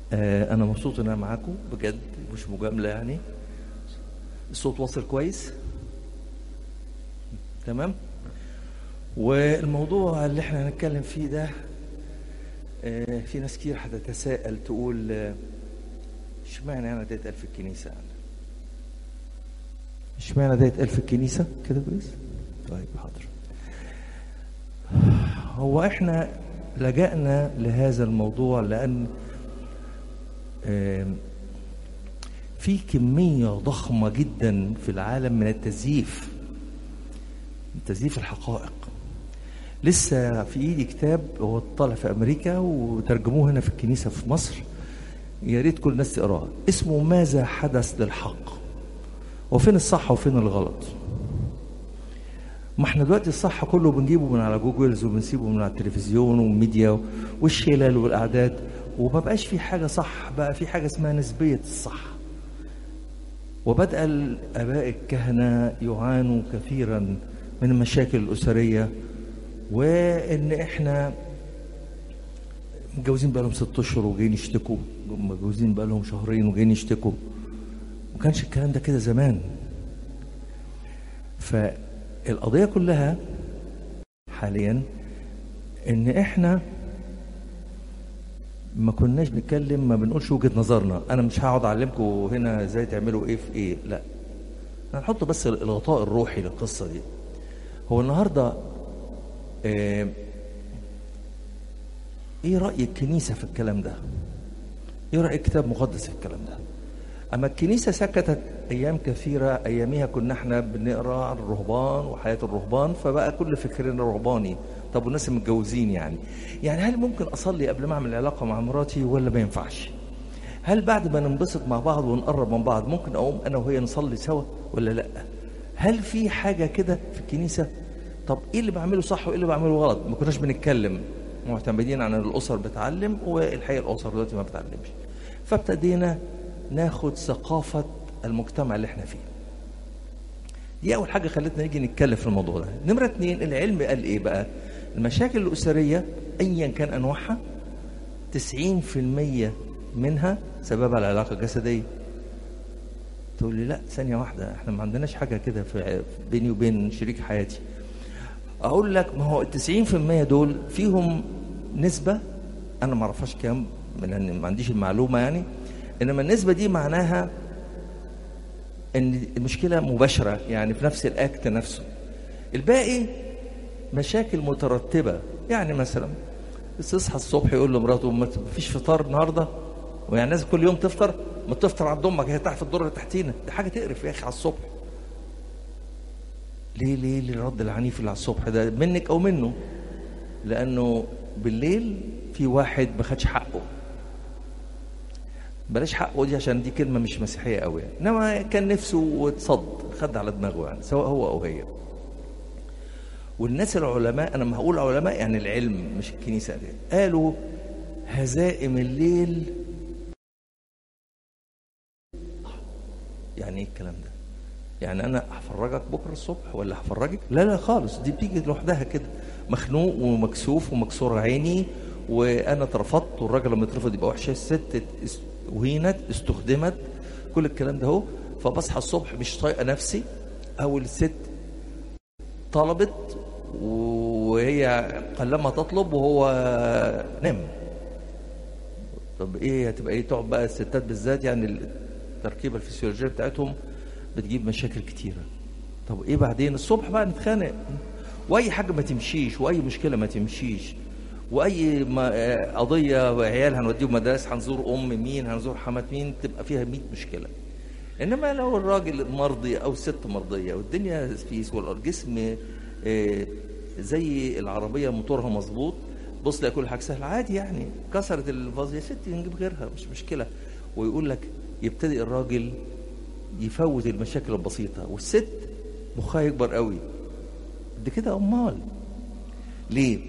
آه انا مبسوط ان انا معاكم بجد مش مجامله يعني الصوت واصل كويس تمام والموضوع اللي احنا هنتكلم فيه ده آه في ناس كتير هتتساءل تقول آه، اشمعنى انا ده اتقال في الكنيسه يعني اشمعنى ده يتقال في الكنيسه كده كويس طيب حاضر هو احنا لجأنا لهذا الموضوع لأن آم، في كمية ضخمة جدا في العالم من التزييف من تزييف الحقائق لسه في ايدي كتاب هو طالع في امريكا وترجموه هنا في الكنيسه في مصر يا ريت كل الناس تقراه اسمه ماذا حدث للحق وفين الصح وفين الغلط ما احنا دلوقتي الصح كله بنجيبه من على جوجلز وبنسيبه من على التلفزيون والميديا والشلل والاعداد وما بقاش في حاجه صح بقى في حاجه اسمها نسبيه الصح وبدأ الآباء الكهنة يعانوا كثيرا من المشاكل الأسرية وإن إحنا متجوزين بقالهم ست أشهر وجايين يشتكوا متجوزين بقالهم شهرين وجايين يشتكوا ما كانش الكلام ده كده زمان فالقضية كلها حاليا إن إحنا ما كناش بنتكلم ما بنقولش وجهة نظرنا انا مش هقعد اعلمكم هنا ازاي تعملوا ايه في ايه لا هنحط بس الغطاء الروحي للقصة دي هو النهاردة آه، ايه رأي الكنيسة في الكلام ده ايه رأي الكتاب المقدس في الكلام ده اما الكنيسة سكتت ايام كثيرة اياميها كنا احنا بنقرا عن الرهبان وحياة الرهبان فبقى كل فكرنا رهباني طب والناس المتجوزين يعني يعني هل ممكن اصلي قبل ما اعمل علاقة مع مراتي ولا ما ينفعش هل بعد ما ننبسط مع بعض ونقرب من بعض ممكن اقوم انا وهي نصلي سوا ولا لا هل في حاجة كده في الكنيسة طب ايه اللي بعمله صح وايه اللي بعمله غلط ما كناش بنتكلم معتمدين على الاسر بتعلم والحقيقه الاسر دلوقتي ما بتعلمش فابتدينا ناخد ثقافه المجتمع اللي احنا فيه دي اول حاجه خلتنا نيجي نتكلم في الموضوع ده نمره اتنين العلم قال ايه بقى المشاكل الاسريه ايا كان انواعها 90% منها سببها العلاقه الجسديه تقول لي لا ثانيه واحده احنا ما عندناش حاجه كده في بيني وبين شريك حياتي اقول لك ما هو ال 90% دول فيهم نسبه انا ما اعرفهاش كام لان ما عنديش المعلومه يعني انما النسبه دي معناها ان المشكله مباشره يعني في نفس الاكت نفسه الباقي مشاكل مترتبه يعني مثلا تصحى الصبح يقول لمراته ما فيش فطار النهارده ويعني لازم كل يوم تفطر ما تفطر عند امك هي تحت في الدور اللي تحتينا دي حاجه تقرف يا اخي على الصبح ليه ليه ليه الرد العنيف اللي على الصبح ده منك او منه لانه بالليل في واحد ما خدش حقه بلاش حقه دي عشان دي كلمه مش مسيحيه قوي يعني انما كان نفسه واتصد خد على دماغه يعني سواء هو او هي والناس العلماء انا ما هقول علماء يعني العلم مش الكنيسه دي قالوا هزائم الليل يعني ايه الكلام ده يعني انا هفرجك بكره الصبح ولا هفرجك لا لا خالص دي بتيجي لوحدها كده مخنوق ومكسوف ومكسور عيني وانا اترفضت والراجل لما يترفض يبقى وحشه الست اس- اهينت استخدمت كل الكلام ده اهو فبصحى الصبح مش طايقه نفسي او الست طلبت وهي قلما تطلب وهو نام طب ايه هتبقى ايه تقعد بقى الستات بالذات يعني التركيبه الفسيولوجيه بتاعتهم بتجيب مشاكل كتيره طب ايه بعدين الصبح بقى نتخانق واي حاجه ما تمشيش واي مشكله ما تمشيش واي ما آه، قضيه وعيال هنوديهم مدارس هنزور ام مين هنزور حمات مين تبقى فيها 100 مشكله انما لو الراجل مرضي او الست مرضيه والدنيا فيس والجسم آه، زي العربيه موتورها مظبوط بص لا كل حاجه سهله عادي يعني كسرت الفاز يا ستي نجيب غيرها مش مشكله ويقول لك يبتدئ الراجل يفوت المشاكل البسيطه والست مخها يكبر قوي ده كده امال ليه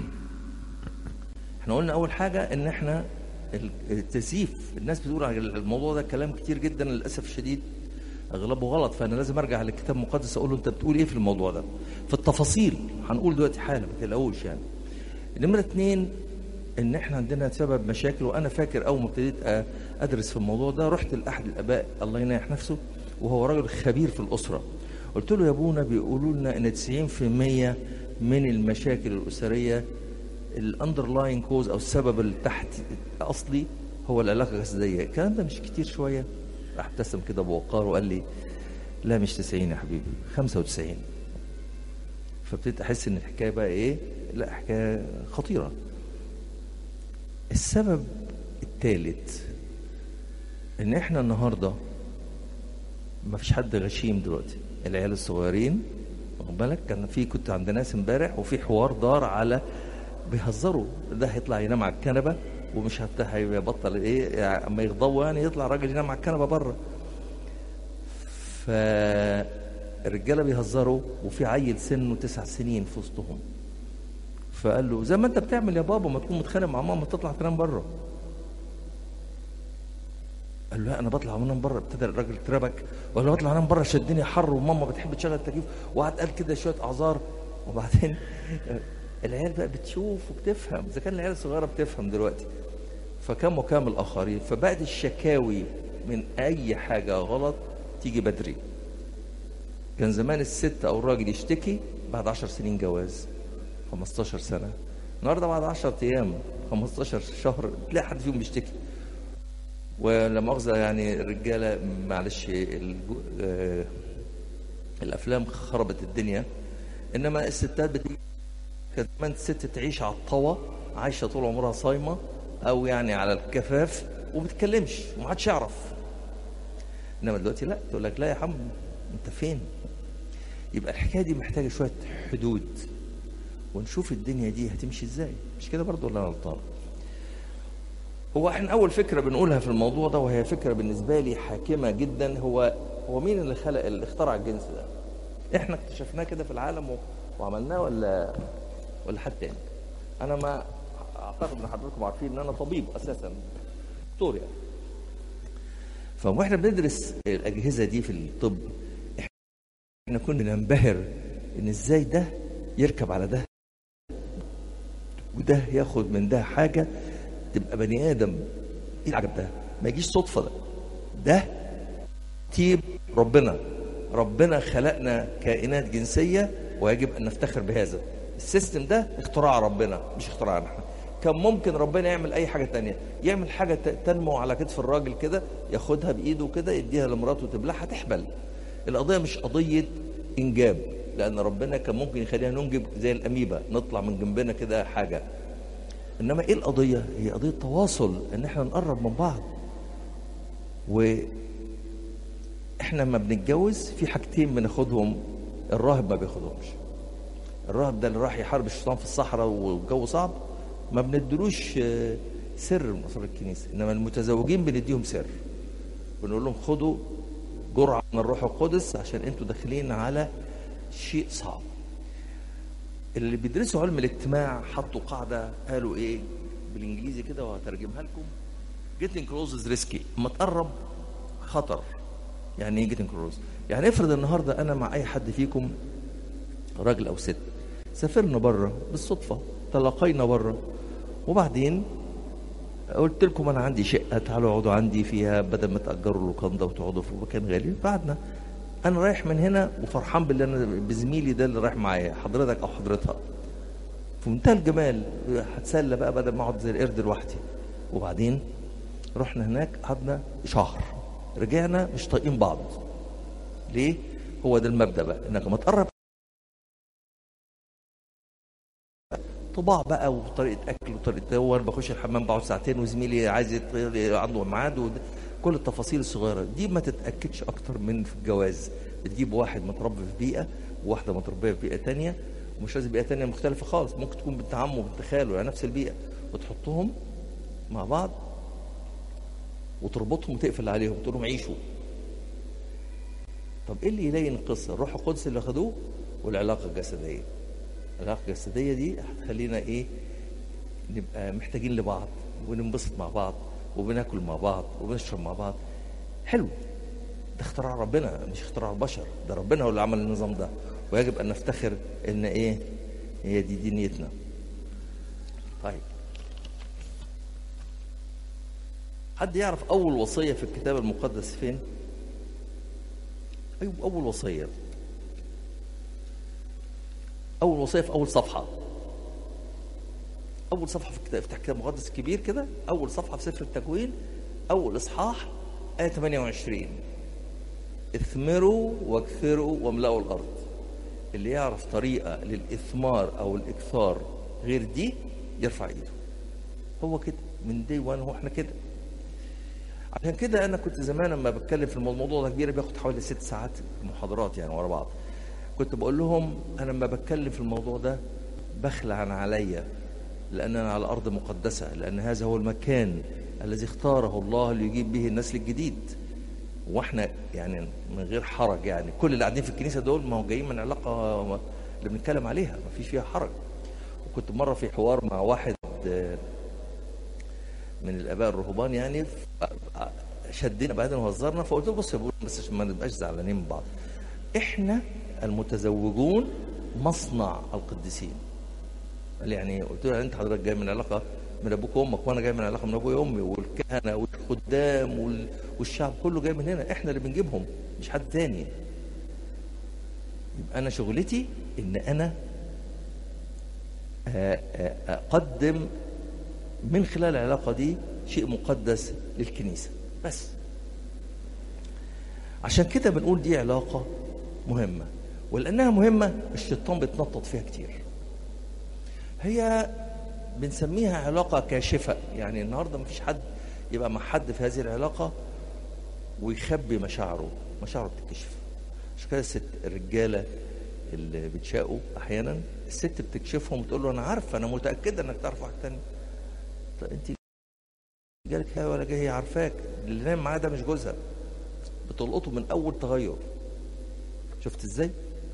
احنا قلنا اول حاجه ان احنا التزييف الناس بتقول على الموضوع ده كلام كتير جدا للاسف الشديد اغلبه غلط فانا لازم ارجع للكتاب المقدس اقول له انت بتقول ايه في الموضوع ده في التفاصيل هنقول دلوقتي حالا ما تقلقوش يعني نمره اتنين ان احنا عندنا سبب مشاكل وانا فاكر اول ما ابتديت أ- ادرس في الموضوع ده رحت لاحد الاباء الله ينيح نفسه وهو راجل خبير في الاسره قلت له يا ابونا بيقولوا لنا ان 90% من المشاكل الاسريه الاندرلاين كوز او السبب اللي تحت الاصلي هو العلاقه الجسديه الكلام ده مش كتير شويه راح ابتسم كده بوقار وقال لي لا مش 90 يا حبيبي 95 فابتديت احس ان الحكايه بقى ايه لا حكايه خطيره السبب الثالث ان احنا النهارده ما فيش حد غشيم دلوقتي العيال الصغيرين واخد بالك كان في كنت عند ناس امبارح وفي حوار دار على بيهزروا ده هيطلع ينام على الكنبه ومش هت- هيبطل ايه يعني اما يغضبوا يعني يطلع راجل ينام على الكنبه بره فالرجاله بيهزروا وفي عيل سنه تسع سنين في وسطهم فقال له زي ما انت بتعمل يا بابا ما تكون متخانق مع ماما تطلع تنام بره قال له لا انا بطلع انام بره ابتدى الراجل اتربك وقال له بطلع انام بره شدني حر وماما بتحب تشغل التكييف وقعد قال كده شويه اعذار وبعدين العيال بقى بتشوف وبتفهم اذا كان العيال الصغيره بتفهم دلوقتي فكم وكم الاخرين فبقت الشكاوي من اي حاجه غلط تيجي بدري كان زمان الست او الراجل يشتكي بعد عشر سنين جواز 15 سنه النهارده بعد 10 ايام 15 شهر تلاقي حد فيهم بيشتكي ولا مؤاخذه يعني الرجاله معلش الجو- آه، الافلام خربت الدنيا انما الستات بتيجي كانت زمان الست تعيش على الطوى عايشه طول عمرها صايمه او يعني على الكفاف وبتتكلمش ومحدش يعرف انما دلوقتي لا تقول لك لا يا عم انت فين يبقى الحكايه دي محتاجه شويه حدود ونشوف الدنيا دي هتمشي ازاي مش كده برضو ولا انا غلطان هو احنا اول فكره بنقولها في الموضوع ده وهي فكره بالنسبه لي حاكمه جدا هو هو مين اللي خلق اللي اخترع الجنس ده احنا اكتشفناه كده في العالم و- وعملناه ولا ولا حد تاني انا ما اعتقد ان حضراتكم عارفين ان انا طبيب اساسا دكتور يعني فواحنا بندرس الاجهزه دي في الطب احنا كنا ننبهر ان ازاي ده يركب على ده وده ياخد من ده حاجه تبقى بني ادم ايه العجب ده ما يجيش صدفه ده ده ترتيب ربنا ربنا خلقنا كائنات جنسيه ويجب ان نفتخر بهذا السيستم ده اختراع ربنا مش اختراعنا احنا كان ممكن ربنا يعمل اي حاجه تانية يعمل حاجه ت- تنمو على كتف الراجل كده ياخدها بايده كده يديها لمراته تبلعها تحبل القضيه مش قضيه انجاب لان ربنا كان ممكن يخلينا ننجب زي الاميبا نطلع من جنبنا كده حاجه انما ايه القضيه هي قضيه تواصل ان احنا نقرب من بعض و احنا لما بنتجوز في حاجتين بناخدهم الراهب ما بياخدهمش الراهب ده اللي راح يحارب الشيطان في الصحراء والجو صعب ما بندلوش آه، سر من اسرار الكنيسه انما المتزوجين بنديهم سر بنقول لهم خدوا جرعه من الروح القدس عشان انتوا داخلين على شيء صعب اللي بيدرسوا علم الاجتماع حطوا قاعده قالوا ايه بالانجليزي كده وهترجمها لكم getting close is risky اما تقرب خطر يعني ايه getting close يعني افرض النهارده انا مع اي حد فيكم راجل او ست سافرنا بره بالصدفه تلاقينا بره وبعدين قلت لكم انا عندي شقه تعالوا اقعدوا عندي فيها بدل ما تاجروا اللوكاندا وتقعدوا في مكان غالي قعدنا انا رايح من هنا وفرحان باللي انا بزميلي ده اللي رايح معايا حضرتك او حضرتها في منتهى الجمال هتسلى بقى بدل ما اقعد زي القرد لوحدي وبعدين رحنا هناك قعدنا شهر رجعنا مش طايقين بعض ليه هو ده المبدا بقى انك لما تقرب طباع بقى وطريقه اكل وطريقه هو انا بخش الحمام بقعد ساعتين وزميلي عايز يط- عنده ميعاد وده- كل التفاصيل الصغيره دي ما تتاكدش اكتر من في الجواز بتجيب واحد متربي في بيئه وواحده متربيه في بيئه تانية ومش لازم بيئه تانية مختلفه خالص ممكن تكون بنت عمه وبنت خاله يعني نفس البيئه وتحطهم مع بعض وتربطهم وتقفل عليهم تقول لهم عيشوا طب ايه اللي يلين القصه الروح القدس اللي خدوه والعلاقه الجسديه العلاقه الجسديه دي هتخلينا ايه نبقى محتاجين لبعض وننبسط مع بعض وبناكل مع بعض وبنشرب مع بعض حلو ده اختراع ربنا مش اختراع البشر ده ربنا هو اللي عمل النظام ده ويجب ان نفتخر ان ايه هي دي دنيتنا طيب حد يعرف اول وصيه في الكتاب المقدس فين ايوه اول وصيه اول وصيه في اول صفحه اول صفحه في الكتاب افتح كتاب مقدس كبير كده اول صفحه في سفر التكوين اول اصحاح ايه 28 اثمروا واكثروا واملأوا الارض اللي يعرف طريقه للاثمار او الاكثار غير دي يرفع ايده هو كده من دي وان هو احنا كده عشان كده انا كنت زمان لما بتكلم في الموضوع ده كبير بياخد حوالي ست ساعات محاضرات يعني ورا بعض كنت بقول لهم انا لما بتكلم في الموضوع ده بخلع عن عليا لان انا على ارض مقدسه لان هذا هو المكان الذي اختاره الله ليجيب به النسل الجديد واحنا يعني من غير حرج يعني كل اللي قاعدين في الكنيسه دول ما هو جايين من علاقه اللي بنتكلم عليها ما فيش فيها حرج وكنت مره في حوار مع واحد من الاباء الرهبان يعني شدينا بعدين وهزرنا فقلت له بص يا بس عشان ما نبقاش زعلانين من بعض احنا المتزوجون مصنع القديسين قال يعني قلت له انت حضرتك جاي من علاقه من ابوك وامك وانا جاي من علاقه من ابويا وامي والكهنه والخدام والشعب كله جاي من هنا احنا اللي بنجيبهم مش حد تاني يبقى انا شغلتي ان انا اقدم من خلال العلاقه دي شيء مقدس للكنيسه بس عشان كده بنقول دي علاقه مهمه ولانها مهمه الشيطان بيتنطط فيها كتير هي بنسميها علاقة كاشفة يعني النهاردة مفيش حد يبقى مع حد في هذه العلاقة ويخبي مشاعره مشاعره بتكشف عشان كده الست الرجالة اللي بتشاقوا أحيانا الست بتكشفهم وتقول له أنا عارفة أنا متأكدة إنك تعرف واحد تاني طب أنت جالك هي ولا جاي هي عارفاك اللي نايم معاه ده مش جوزها بتلقطه من أول تغير شفت إزاي؟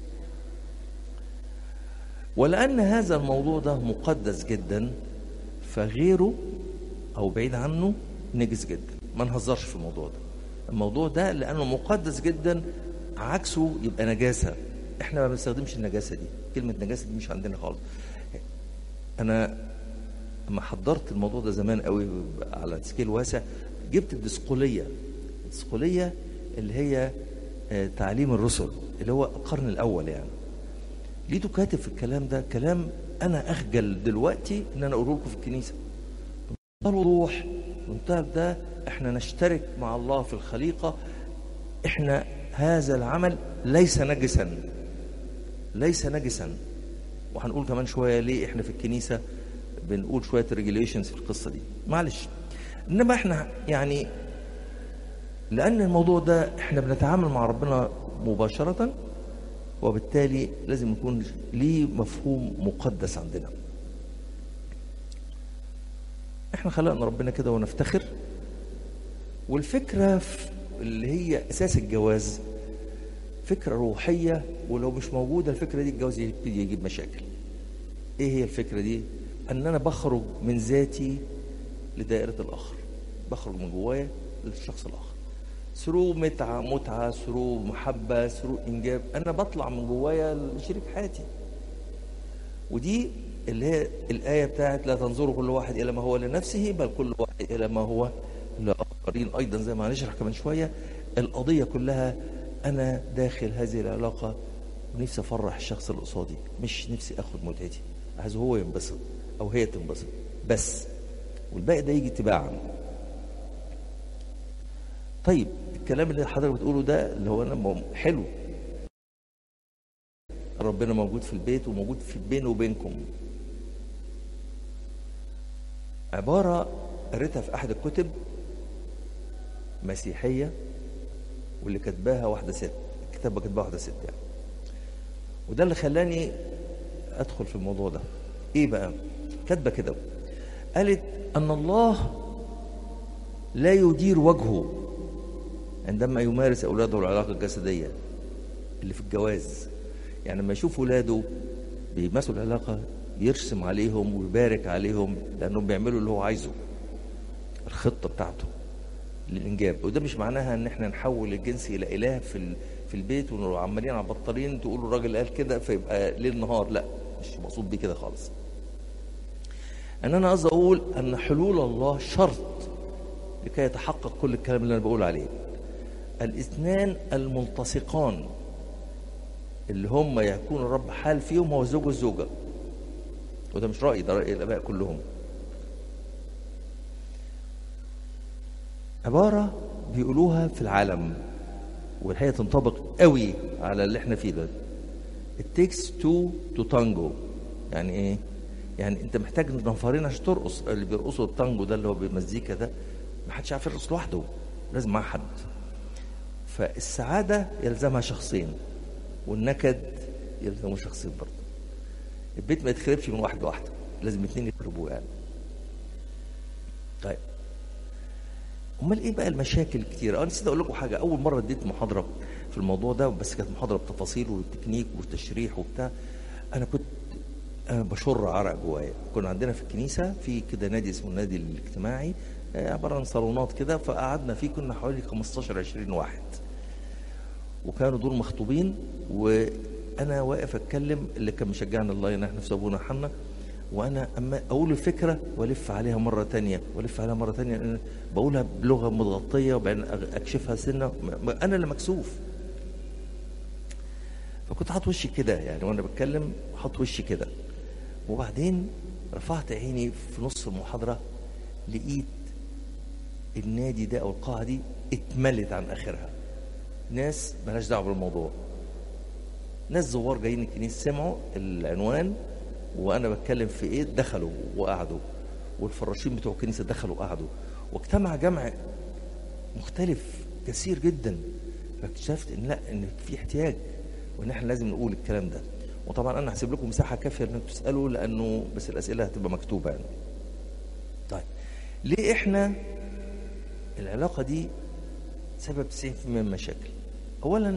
ولأن هذا الموضوع ده مقدس جدا فغيره أو بعيد عنه نجس جدا ما نهزرش في الموضوع ده الموضوع ده لأنه مقدس جدا عكسه يبقى نجاسة احنا ما بنستخدمش النجاسة دي كلمة نجاسة دي مش عندنا خالص أنا لما حضرت الموضوع ده زمان قوي على سكيل واسع جبت الدسقولية الدسقولية اللي هي تعليم الرسل اللي هو القرن الأول يعني لقيته كاتب في الكلام ده كلام انا اخجل دلوقتي ان انا اقوله لكم في الكنيسه منتهى الوضوح منتهى ده احنا نشترك مع الله في الخليقه احنا هذا العمل ليس نجسا ليس نجسا وهنقول كمان شويه ليه احنا في الكنيسه بنقول شويه ريجيليشنز في القصه دي معلش انما احنا يعني لان الموضوع ده احنا بنتعامل مع ربنا مباشره وبالتالي لازم يكون ليه مفهوم مقدس عندنا احنا خلقنا ربنا كده ونفتخر والفكرة اللي هي أساس الجواز فكرة روحية ولو مش موجودة الفكرة دي الجواز يبتدي يجيب مشاكل ايه هي الفكرة دي ان انا بخرج من ذاتي لدائرة الاخر بخرج من جوايا للشخص الاخر ثرو متعة متعة ثرو محبة ثرو إنجاب أنا بطلع من جوايا لشريك حياتي ودي اللي هي الآية بتاعت لا تنظروا كل واحد إلى ما هو لنفسه بل كل واحد إلى ما هو لآخرين أيضا زي ما هنشرح كمان شوية القضية كلها أنا داخل هذه العلاقة ونفسي أفرح الشخص اللي قصادي مش نفسي أخد متعتي عايز هو ينبسط أو هي تنبسط بس والباقي ده يجي تباعا طيب الكلام اللي حضرتك بتقوله ده اللي هو انا حلو ربنا موجود في البيت وموجود في بينه وبينكم عبارة قريتها في أحد الكتب مسيحية واللي كتباها واحدة ست الكتابة كتبها واحدة ست يعني وده اللي خلاني أدخل في الموضوع ده إيه بقى؟ كاتبة كده قالت أن الله لا يدير وجهه عندما يمارس اولاده العلاقه الجسديه اللي في الجواز يعني لما يشوف ولاده بيمارسوا العلاقه يرسم عليهم ويبارك عليهم لانهم بيعملوا اللي هو عايزه الخطه بتاعته للانجاب وده مش معناها ان احنا نحول الجنس الى اله في في البيت وعمالين على بطارين تقولوا الراجل قال كده فيبقى ليل نهار لا مش مقصود بيه كده خالص ان انا قصدي اقول ان حلول الله شرط لكي يتحقق كل الكلام اللي انا بقول عليه الاثنان الملتصقان اللي هم يكون الرب حال فيهم هو الزوج والزوجه وده مش رايي ده راي الاباء كلهم عباره بيقولوها في العالم والحقيقه تنطبق قوي على اللي احنا فيه ده it takes two to tango يعني ايه يعني انت محتاج نفرين عشان ترقص اللي بيرقصوا التانجو ده اللي هو بالمزيكا ده ما حدش عارف يرقص لوحده لازم مع حد فالسعاده يلزمها شخصين والنكد يلزمه شخصين برضه البيت ما يتخربش من واحد لواحده لازم اتنين يخربوه يعني طيب امال ايه بقى المشاكل الكتيره انا نسيت اقول لكم حاجه اول مره اديت محاضره في الموضوع ده بس كانت محاضره بتفاصيل والتكنيك والتشريح وبتاع انا كنت أنا بشر عرق جوايا كنا عندنا في الكنيسه في كده نادي اسمه النادي الاجتماعي آه، عباره عن صالونات كده فقعدنا فيه كنا حوالي 15 20 واحد وكانوا دول مخطوبين وانا واقف اتكلم اللي كان مشجعنا الله ينحن في ابونا حنا وانا اما اقول الفكره والف عليها مره تانية والف عليها مره تانية لأن بقولها بلغه متغطيه وبعدين أغ- اكشفها سنه م- م- انا اللي مكسوف فكنت حاطط وشي كده يعني وانا بتكلم حاطط وشي كده وبعدين رفعت عيني في نص المحاضره لقيت النادي ده او القاعه دي اتملت عن اخرها ناس مالهاش دعوه بالموضوع ناس زوار جايين الكنيسه سمعوا العنوان وانا بتكلم في ايه دخلوا وقعدوا والفراشين بتوع الكنيسه دخلوا وقعدوا واجتمع جمع مختلف كثير جدا فاكتشفت ان لا ان في احتياج وان احنا لازم نقول الكلام ده وطبعا انا هسيب لكم مساحه كافيه انكم تسالوا لانه بس الاسئله هتبقى مكتوبه يعني طيب ليه احنا العلاقه دي سبب 90% من المشاكل اولا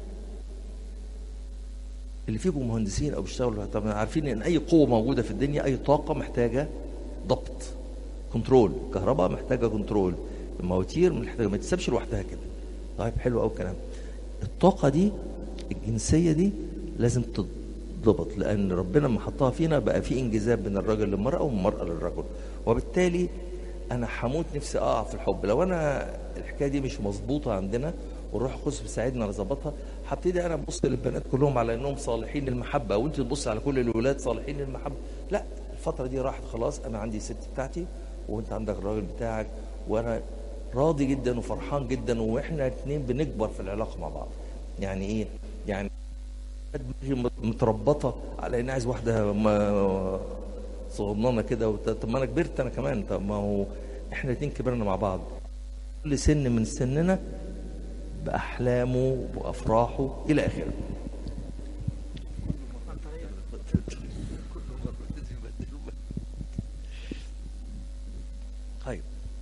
اللي فيكم مهندسين او بيشتغلوا طبعا عارفين ان اي قوه موجوده في الدنيا اي طاقه محتاجه ضبط كنترول الكهرباء محتاجه كنترول المواتير محتاجه ما تسيبش لوحدها كده طيب حلو قوي الكلام الطاقه دي الجنسيه دي لازم تتضبط لان ربنا لما حطها فينا بقى في انجذاب بين الراجل للمراه ومن المراه للرجل وبالتالي انا هموت نفسي اقع في الحب لو انا الحكايه دي مش مظبوطه عندنا والروح القدس بيساعدنا على ظبطها هبتدي انا ابص للبنات كلهم على انهم صالحين للمحبه وانت تبص على كل الولاد صالحين للمحبه لا الفتره دي راحت خلاص انا عندي ست بتاعتي وانت عندك الراجل بتاعك وانا راضي جدا وفرحان جدا واحنا اتنين بنكبر في العلاقه مع بعض يعني ايه يعني دماغي متربطه على اني عايز واحده ما صغننه كده وت- طب ما انا كبرت انا كمان طب ما هو احنا الاتنين كبرنا مع بعض كل سن من سننا باحلامه وافراحه الى اخره طيب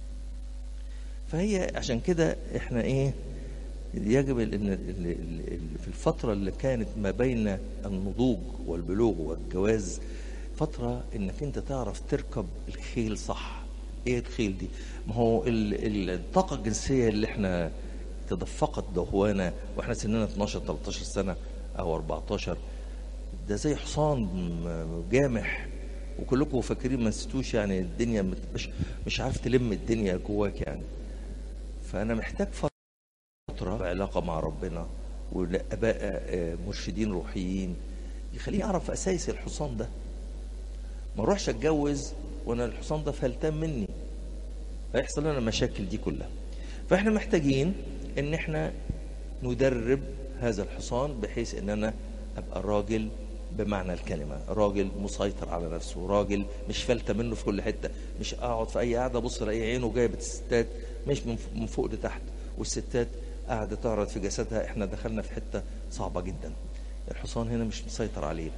فهي عشان كده احنا ايه يجب ان ال- ال- ال- في الفتره اللي كانت ما بين النضوج والبلوغ والجواز فتره انك انت تعرف تركب الخيل صح ايه الخيل دي ما هو ال- ال- الطاقه الجنسيه اللي احنا تدفقت دهوانا واحنا سننا 12 13 سنه او 14 ده زي حصان م- جامح وكلكم فاكرين ما نسيتوش يعني الدنيا ما تبقاش مش عارف تلم الدنيا جواك يعني فانا محتاج فتره علاقه مع ربنا والاباء آه، مرشدين روحيين يخليني اعرف اساس الحصان ده ما اروحش اتجوز وانا الحصان ده فلتان مني هيحصل لنا المشاكل دي كلها فاحنا محتاجين ان احنا ندرب هذا الحصان بحيث ان انا ابقى راجل بمعنى الكلمة راجل مسيطر على نفسه راجل مش فلتة منه في كل حتة مش اقعد في اي قعدة ابص الاقي عينه جايبة الستات مش من من فوق لتحت والستات قاعدة تعرض في جسدها احنا دخلنا في حتة صعبة جدا الحصان هنا مش مسيطر عليه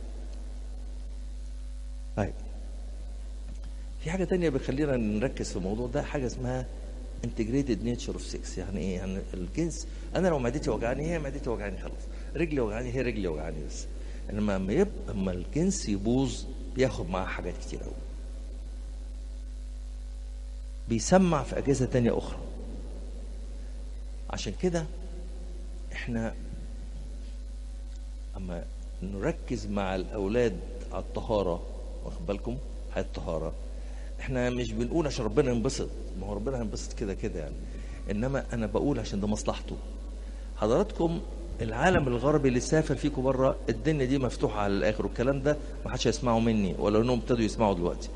طيب في حاجة تانية بيخلينا نركز في الموضوع ده حاجة اسمها integrated nature of sex يعني ايه يعني الجنس انا لو معدتي وجعاني هي معدتي وجعاني خلاص رجلي وجعاني هي رجلي وجعاني بس انما لما يبقى اما الجنس يبوظ بياخد معاه حاجات كتير قوي بيسمع في اجهزه تانية اخرى عشان كده احنا اما نركز مع الاولاد على الطهاره واخد بالكم حياه الطهاره احنا مش بنقول عشان ربنا ينبسط ما هو ربنا هينبسط كده كده يعني انما انا بقول عشان ده مصلحته حضراتكم العالم الغربي اللي سافر فيكم بره الدنيا دي مفتوحه على الاخر والكلام ده ما حدش هيسمعه مني ولو انهم ابتدوا يسمعوا دلوقتي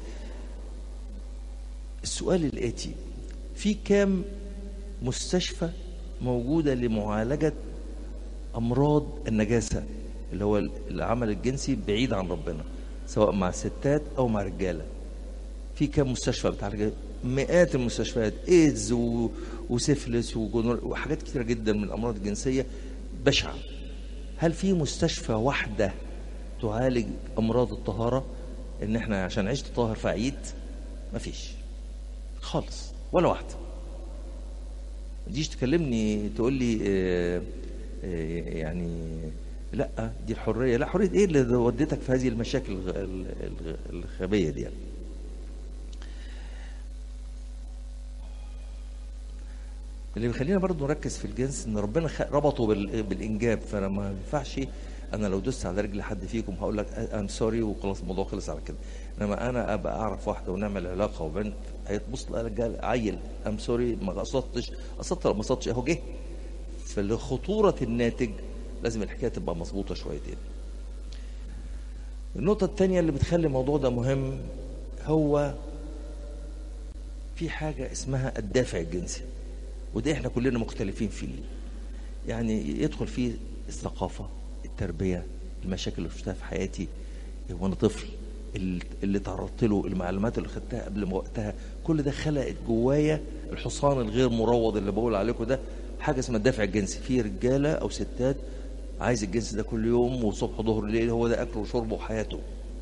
السؤال الاتي في كام مستشفى موجوده لمعالجه امراض النجاسه اللي هو العمل الجنسي بعيد عن ربنا سواء مع ستات او مع رجاله في كام مستشفى بتعالج مئات المستشفيات ايدز و... وسيفلس وجنور وحاجات كتيره جدا من الامراض الجنسيه بشعه هل في مستشفى واحده تعالج امراض الطهاره ان احنا عشان عشت طاهر فعيد مفيش خالص ولا واحده ما تجيش تكلمني تقول لي آه آه يعني لا دي الحريه لا حريه ايه اللي ودتك في هذه المشاكل الغبيه دي يعني. اللي بيخلينا برضه نركز في الجنس ان ربنا ربطه بالانجاب فانا ما ينفعش انا لو دست على رجل حد فيكم هقول لك ام سوري وخلاص الموضوع خلص على كده انما انا ابقى اعرف واحده ونعمل علاقه وبنت هيتبص لها عيل ام سوري ما قصدتش قصدت ما قصدتش اهو جه فلخطوره الناتج لازم الحكايه تبقى مظبوطه شويتين النقطه الثانيه اللي بتخلي الموضوع ده مهم هو في حاجه اسمها الدافع الجنسي وده احنا كلنا مختلفين فيه يعني يدخل فيه الثقافة التربية المشاكل اللي شفتها في حياتي وانا طفل اللي تعرضت له المعلومات اللي خدتها قبل ما وقتها كل ده خلقت جوايا الحصان الغير مروض اللي بقول عليكم ده حاجه اسمها الدافع الجنسي في رجاله او ستات عايز الجنس ده كل يوم وصبح ظهر ليل هو ده اكله وشربه وحياته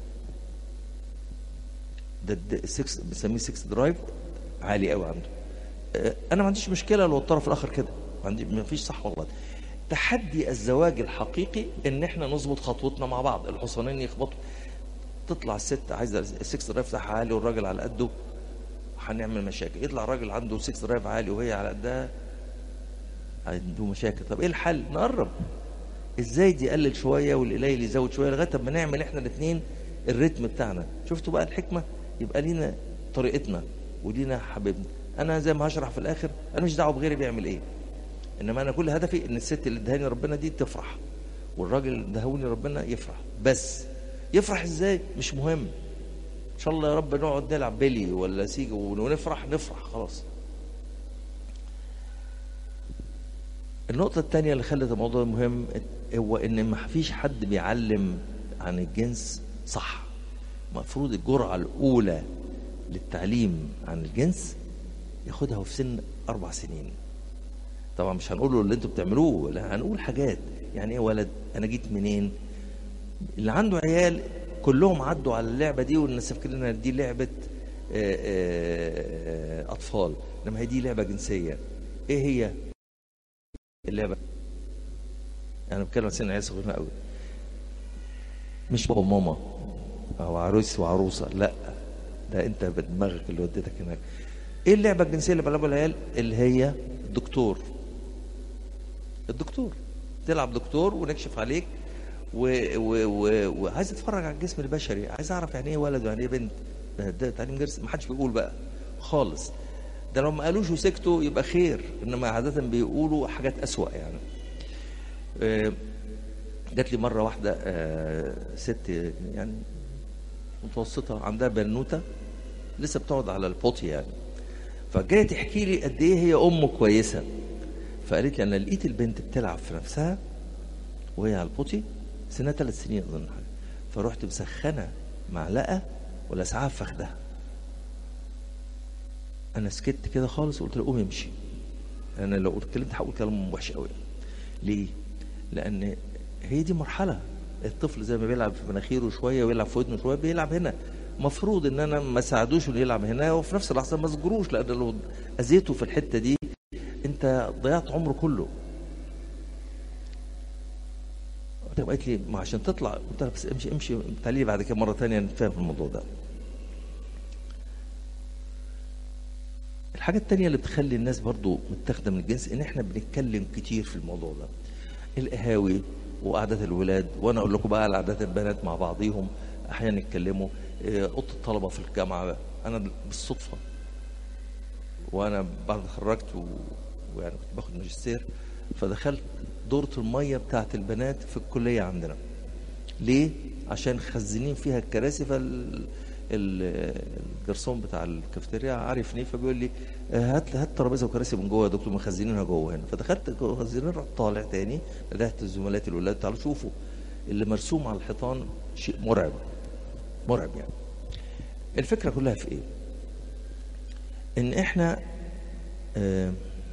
ده السكس بنسميه سكس درايف عالي قوي عنده انا ما عنديش مشكله لو الطرف الاخر كده ما عندي ما فيش صح والله تحدي الزواج الحقيقي ان احنا نظبط خطوتنا مع بعض الحصانين يخبطوا تطلع الست عايزه السكس درايف بتاعها عالي والراجل على قده هنعمل مشاكل يطلع الراجل عنده سكس درايف عالي وهي على قدها عنده مشاكل طب ايه الحل نقرب ازاي دي يقلل شويه والقليل يزود شويه لغايه ما نعمل احنا الاثنين الريتم بتاعنا شفتوا بقى الحكمه يبقى لينا طريقتنا ولينا حبيبنا انا زي ما هشرح في الاخر انا مش دعوه بغيري بيعمل ايه انما انا كل هدفي ان الست اللي ادهاني ربنا دي تفرح والراجل اللي ادهوني ربنا يفرح بس يفرح ازاي مش مهم ان شاء الله يا رب نقعد نلعب بيلي ولا سيجا ونفرح نفرح خلاص النقطة الثانية اللي خلت الموضوع مهم هو إن ما فيش حد بيعلم عن الجنس صح. المفروض الجرعة الأولى للتعليم عن الجنس ياخدها في سن أربع سنين. طبعا مش هنقول له اللي انتوا بتعملوه لا هنقول حاجات يعني ايه ولد انا جيت منين اللي عنده عيال كلهم عدوا على اللعبه دي والناس فاكرين دي لعبه آآ آآ اطفال انما هي دي لعبه جنسيه ايه هي اللعبه انا بتكلم عن سن عيال صغيرين قوي مش بابا وماما او عروس وعروسه لا ده انت بدماغك اللي وديتك هناك ايه اللعبه الجنسيه اللي بيلعبها العيال اللي هي الدكتور الدكتور تلعب دكتور ونكشف عليك و... و... و... وعايز اتفرج على الجسم البشري عايز اعرف يعني ايه ولد ويعني ايه بنت ده, ده تعليم جنسي ما حدش بيقول بقى خالص ده لو ما قالوش وسكتوا يبقى خير انما عاده بيقولوا حاجات اسوأ يعني آه، جات لي مره واحده آه، ست يعني متوسطه عندها بنوته لسه بتقعد على البوتي يعني فجايه تحكي لي قد ايه هي ام كويسه فقالت لي انا لقيت البنت بتلعب في نفسها وهي على البوتي سنها ثلاث سنين اظن حاجه فرحت مسخنه معلقه ولسعها في فخدها انا سكت كده خالص وقلت له قوم امشي انا لو اتكلمت هقول كلام وحش قوي ليه لان هي دي مرحله الطفل زي ما بيلعب في مناخيره شويه ويلعب في ودنه شويه بيلعب هنا مفروض ان انا ما ساعدوش انه يلعب هنا وفي نفس اللحظه ما اسجروش لان لو اذيته في الحته دي انت ضيعت عمره كله قالت لي ما عشان تطلع قلت لها بس امشي امشي تعالي بعد كده مره ثانيه نتفاهم في الموضوع ده الحاجة التانية اللي بتخلي الناس برضو متاخدة من الجنس ان احنا بنتكلم كتير في الموضوع ده القهاوي وقعدات الولاد وانا اقول لكم بقى على قعدات البنات مع بعضيهم احيانا يتكلموا آه، اوضه الطلبه في الجامعه انا بالصدفه وانا بعد ما اتخرجت و... ويعني كنت باخد ماجستير فدخلت دورة المية بتاعت البنات في الكلية عندنا ليه؟ عشان خزنين فيها الكراسي فال ال- الجرسون بتاع الكافيتيريا عارفني فبيقول لي آه، هات هات ترابيزه وكراسي من جوه يا دكتور مخزنينها جوه هنا فدخلت جوه مخزنين رحت طالع تاني ندهت زملاتي الاولاد تعالوا شوفوا اللي مرسوم على الحيطان شيء مرعب مرعب يعني الفكره كلها في ايه؟ ان احنا آه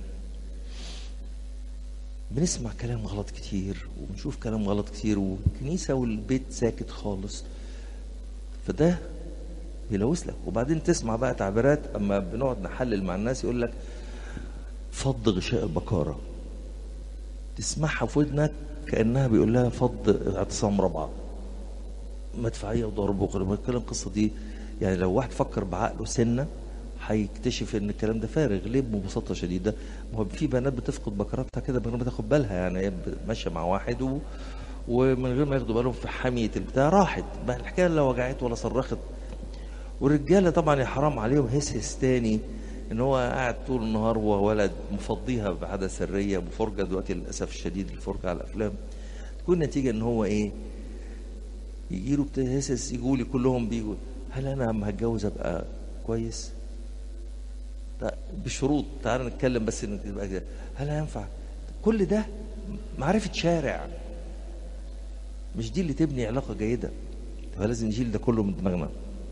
بنسمع كلام غلط كتير وبنشوف كلام غلط كتير والكنيسة والبيت ساكت خالص فده بيلوث لك وبعدين تسمع بقى تعبيرات اما بنقعد نحلل مع الناس يقول لك فض غشاء البكارة تسمعها في ودنك كأنها بيقول لها فض اعتصام رابعة مدفعية وضرب وقلب لما يتكلم القصة دي يعني لو واحد فكر بعقله سنة هيكتشف ان الكلام ده فارغ ليه ببساطه شديده ما هو في بنات بتفقد بكراتها كده من غير ما تاخد بالها يعني هي ماشيه مع واحد و... ومن غير ما ياخدوا بالهم في حميه البتاع راحت بقى الحكايه لا وجعت ولا صرخت والرجاله طبعا يا حرام عليهم هس هس تاني ان هو قاعد طول النهار وهو ولد مفضيها بعاده سريه بفرجه دلوقتي للاسف الشديد الفرجه على الافلام تكون نتيجه ان هو ايه يجي له بتهسس يجوا لي كلهم بيجوا هل انا لما هتجوز ابقى كويس؟ لا، بشروط تعال نتكلم بس انك تبقى كده. هل هينفع؟ كل ده معرفه شارع مش دي اللي تبني علاقه جيده فلازم نشيل ده كله من دماغنا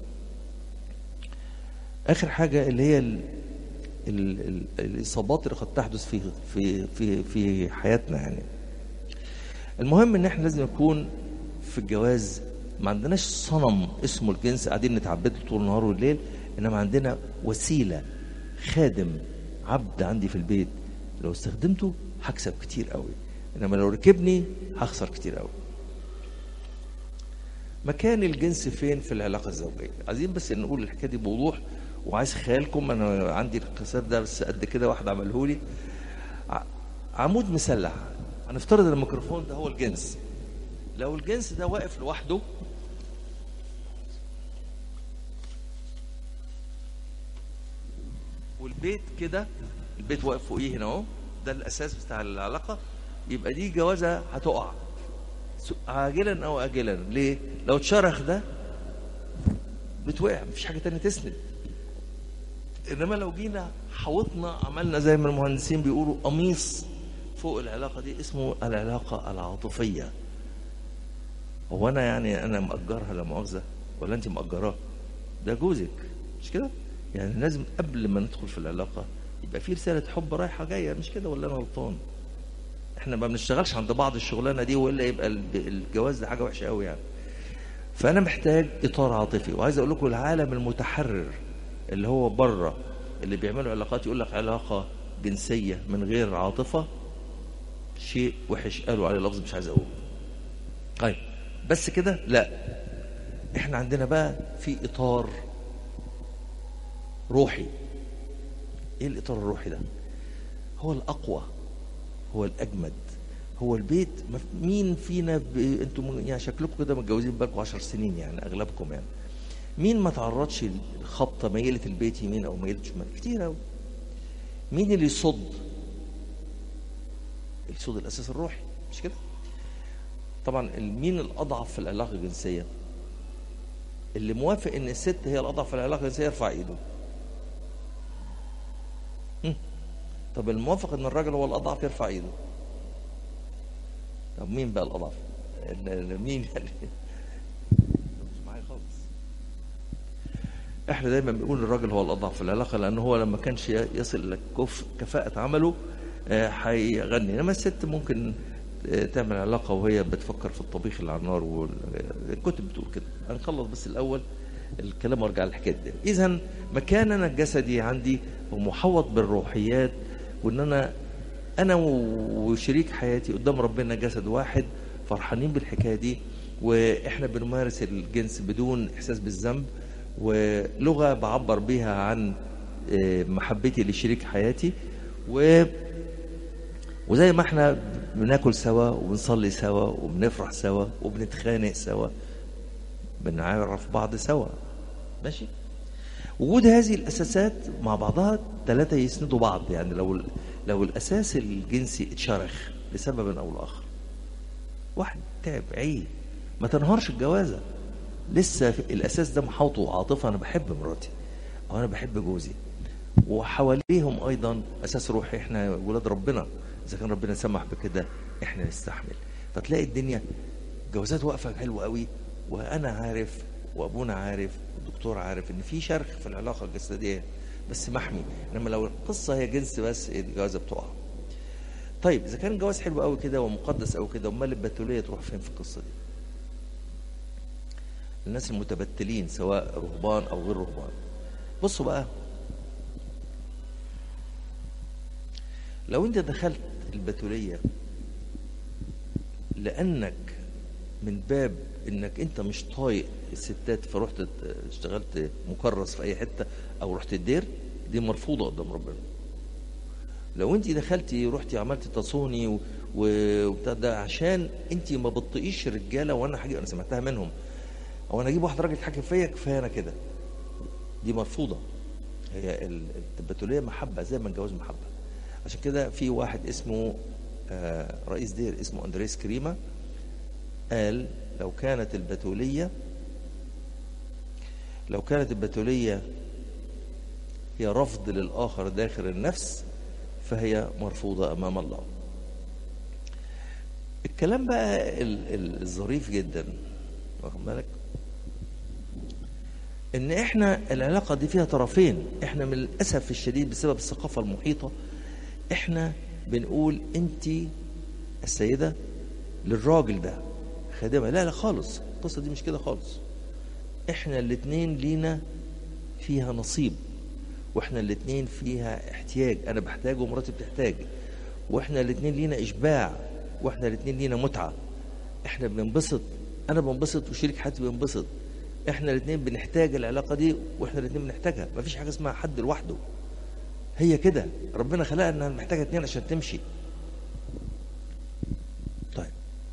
اخر حاجه اللي هي ال... ال... ال... الاصابات اللي قد تحدث في في في في حياتنا يعني المهم ان احنا لازم نكون في الجواز ما عندناش صنم اسمه الجنس قاعدين نتعبد له طول النهار والليل انما عندنا وسيله خادم عبد عندي في البيت لو استخدمته هكسب كتير قوي انما لو ركبني هخسر كتير قوي مكان الجنس فين في العلاقه الزوجيه عايزين بس نقول الحكايه دي بوضوح وعايز خيالكم انا عندي القصاب ده بس قد كده واحد عمله لي ع- عمود مسلح هنفترض ان الميكروفون ده هو الجنس لو الجنس ده واقف لوحده والبيت كده البيت واقف فوقيه هنا اهو ده الاساس بتاع العلاقه يبقى دي جوازه هتقع س- عاجلا او اجلا ليه لو اتشرخ ده بتوقع مفيش حاجه تانية تسند انما لو جينا حوطنا عملنا زي ما المهندسين بيقولوا قميص فوق العلاقه دي اسمه العلاقه العاطفيه هو انا يعني انا مأجرها لا مؤاخذه ولا انت مأجراه ده جوزك مش كده يعني لازم قبل ما ندخل في العلاقه يبقى في رساله حب رايحه جايه مش كده ولا انا غلطان احنا ما بنشتغلش عند بعض الشغلانه دي والا يبقى ال- الجواز ده حاجه وحشه قوي يعني فانا محتاج اطار عاطفي وعايز اقول لكم العالم المتحرر اللي هو بره اللي بيعملوا علاقات يقول لك علاقه جنسيه من غير عاطفه شيء وحش قالوا عليه لفظ مش عايز اقوله طيب بس كده لا احنا عندنا بقى في اطار روحي ايه الاطار الروحي ده هو الاقوى هو الاجمد هو البيت مف- مين فينا ب... انتم م- يعني شكلكم كده متجوزين بقالكم 10 سنين يعني اغلبكم يعني مين ما تعرضش الخبطه ميله البيت يمين او ميله شمال كتير قوي مين اللي يصد اللي يصد الاساس الروحي مش كده طبعا ال- مين الاضعف في العلاقه الجنسيه اللي موافق ان الست هي الاضعف في العلاقه الجنسيه يرفع ايده هم. طب الموافق ان الراجل هو الاضعف يرفع ايده طب مين بقى الاضعف ال- ال- مين يعني مش معايا خالص احنا دايما بنقول الراجل هو الاضعف في العلاقه لان هو لما كانش يصل لكف كفاءه عمله آه، هيغني انما الست ممكن آه، تعمل علاقه وهي بتفكر في الطبيخ اللي على النار والكتب بتقول كده هنخلص بس الاول الكلام وارجع للحكايه دي اذا مكاننا الجسدي عندي هو محوط بالروحيات وان انا انا وشريك حياتي قدام ربنا جسد واحد فرحانين بالحكايه دي واحنا بنمارس الجنس بدون احساس بالذنب ولغه بعبر بيها عن آه، محبتي لشريك حياتي و وزي ما احنا بناكل سوا وبنصلي سوا وبنفرح سوا وبنتخانق سوا بنعرف بعض سوا ماشي وجود هذه الاساسات مع بعضها ثلاثه يسندوا بعض يعني لو لو الاساس الجنسي اتشرخ لسبب او لاخر واحد تعب عيه ما تنهارش الجوازه لسه الاساس ده محاوطه عاطفه انا بحب مراتي او انا بحب جوزي وحواليهم ايضا اساس روحي احنا ولاد ربنا اذا كان ربنا سمح بكده احنا نستحمل فتلاقي الدنيا جوازات واقفه حلوه قوي وانا عارف وابونا عارف والدكتور عارف ان في شرخ في العلاقه الجسديه بس محمي انما لو القصه هي جنس بس الجوازه بتقع طيب اذا كان الجواز حلو قوي كده ومقدس قوي كده امال البتوليه تروح فين في القصه دي الناس المتبتلين سواء رهبان او غير رهبان بصوا بقى لو انت دخلت البتوليه لانك من باب انك انت مش طايق الستات فرحت اشتغلت مكرس في اي حته او رحت الدير دي مرفوضه قدام ربنا لو انت دخلتي رحتي عملتي تصوني وبتاع ده عشان انت ما بتطيقيش رجاله وانا هجيب انا سمعتها منهم او انا اجيب واحد راجل يتحكم فيا كفايه انا كده دي مرفوضه هي البتوليه محبه زي ما الجواز محبه عشان كده في واحد اسمه آه رئيس دير اسمه اندريس كريما قال لو كانت البتوليه لو كانت البتوليه هي رفض للاخر داخل النفس فهي مرفوضه امام الله الكلام بقى الظريف جدا واخد بالك ان احنا العلاقه دي فيها طرفين احنا من الاسف الشديد بسبب الثقافه المحيطه احنا بنقول انت السيده للراجل ده خادمه لا لا خالص القصه دي مش كده خالص احنا الاتنين لينا فيها نصيب واحنا الاتنين فيها احتياج انا بحتاج ومراتي بتحتاج واحنا الاتنين لينا اشباع واحنا الاتنين لينا متعه احنا بننبسط انا بنبسط وشريك حياتي بينبسط احنا الاثنين بنحتاج العلاقه دي واحنا الاثنين بنحتاجها مفيش حاجه اسمها حد لوحده هي كده ربنا خلقها انها محتاجه اثنين عشان تمشي طيب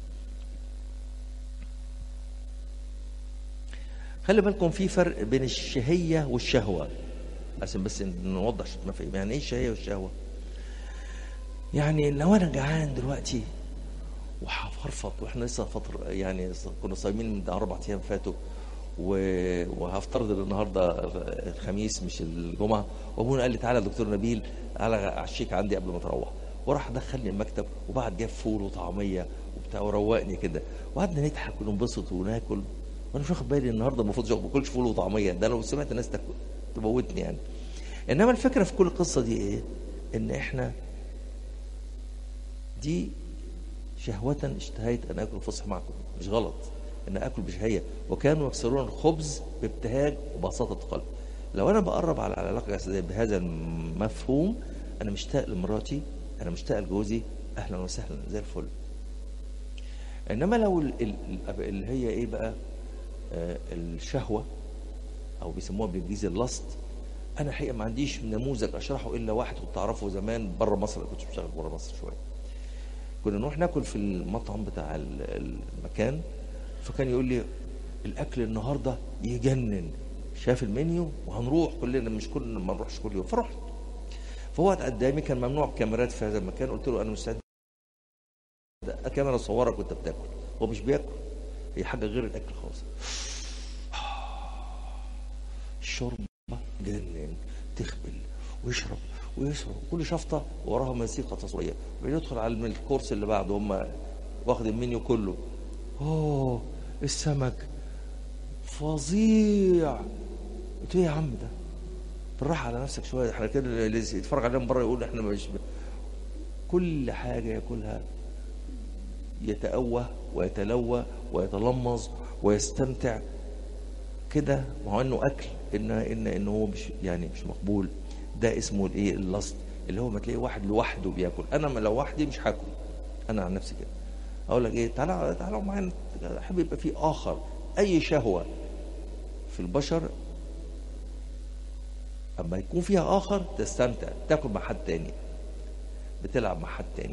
خلي بالكم في فرق بين الشهيه والشهوه عشان بس نوضح مفاهيم يعني ايه الشهيه والشهوه يعني لو انا جعان دلوقتي وهفرفط واحنا لسه فتره يعني كنا صايمين من اربع ايام فاتوا وهفترض ان النهارده الخميس مش الجمعه وابونا قال لي تعالى يا دكتور نبيل تعالى عشيك عندي قبل ما تروح وراح دخلني المكتب وبعد جاب فول وطعميه وبتاع وروقني كده وقعدنا نضحك وننبسط وناكل وانا مش واخد بالي النهارده المفروض ما باكلش فول وطعميه ده لو سمعت الناس تموتني يعني انما الفكره في كل القصه دي ايه؟ ان احنا دي شهوة اشتهيت أن آكل الفصح معكم مش غلط أن آكل بشهية وكانوا يكسرون الخبز بابتهاج وبساطة قلب لو أنا بقرب على العلاقة الجسدية بهذا المفهوم أنا مشتاق لمراتي أنا مشتاق لجوزي أهلا وسهلا زي الفل إنما لو اللي هي إيه بقى آه الشهوة أو بيسموها بالإنجليزي اللاست أنا حقيقة ما عنديش نموذج أشرحه إلا واحد كنت أعرفه زمان بره مصر كنت بشتغل بره مصر شوية كنا نروح ناكل في المطعم بتاع المكان فكان يقول لي الاكل النهارده يجنن شاف المنيو وهنروح كلنا مش كل ما نروحش كل يوم فرحت فهو قدامي كان ممنوع كاميرات في هذا المكان قلت له انا مستعد الكاميرا صورك وانت بتاكل هو مش بياكل هي حاجه غير الاكل خالص الشوربه جنن تخبل ويشرب ويشرب كل شفطه وراها موسيقى تصويريه بيدخل على الكورس اللي بعده هم واخد المنيو كله اوه السمك فظيع قلت ايه يا عم ده بالراحه على نفسك شويه احنا كده اللي يتفرج علينا من بره يقول احنا مش كل حاجه ياكلها يتأوه ويتلوى ويتلمظ ويستمتع كده ما هو انه اكل ان ان ان هو مش يعني مش مقبول ده اسمه الايه اللصق اللي هو ما تلاقي واحد لوحده بياكل انا لو وحدي مش هاكل انا عن نفسي كده اقول لك ايه تعالى تعالى معايا احب يبقى في اخر اي شهوه في البشر اما يكون فيها اخر تستمتع تاكل مع حد تاني بتلعب مع حد تاني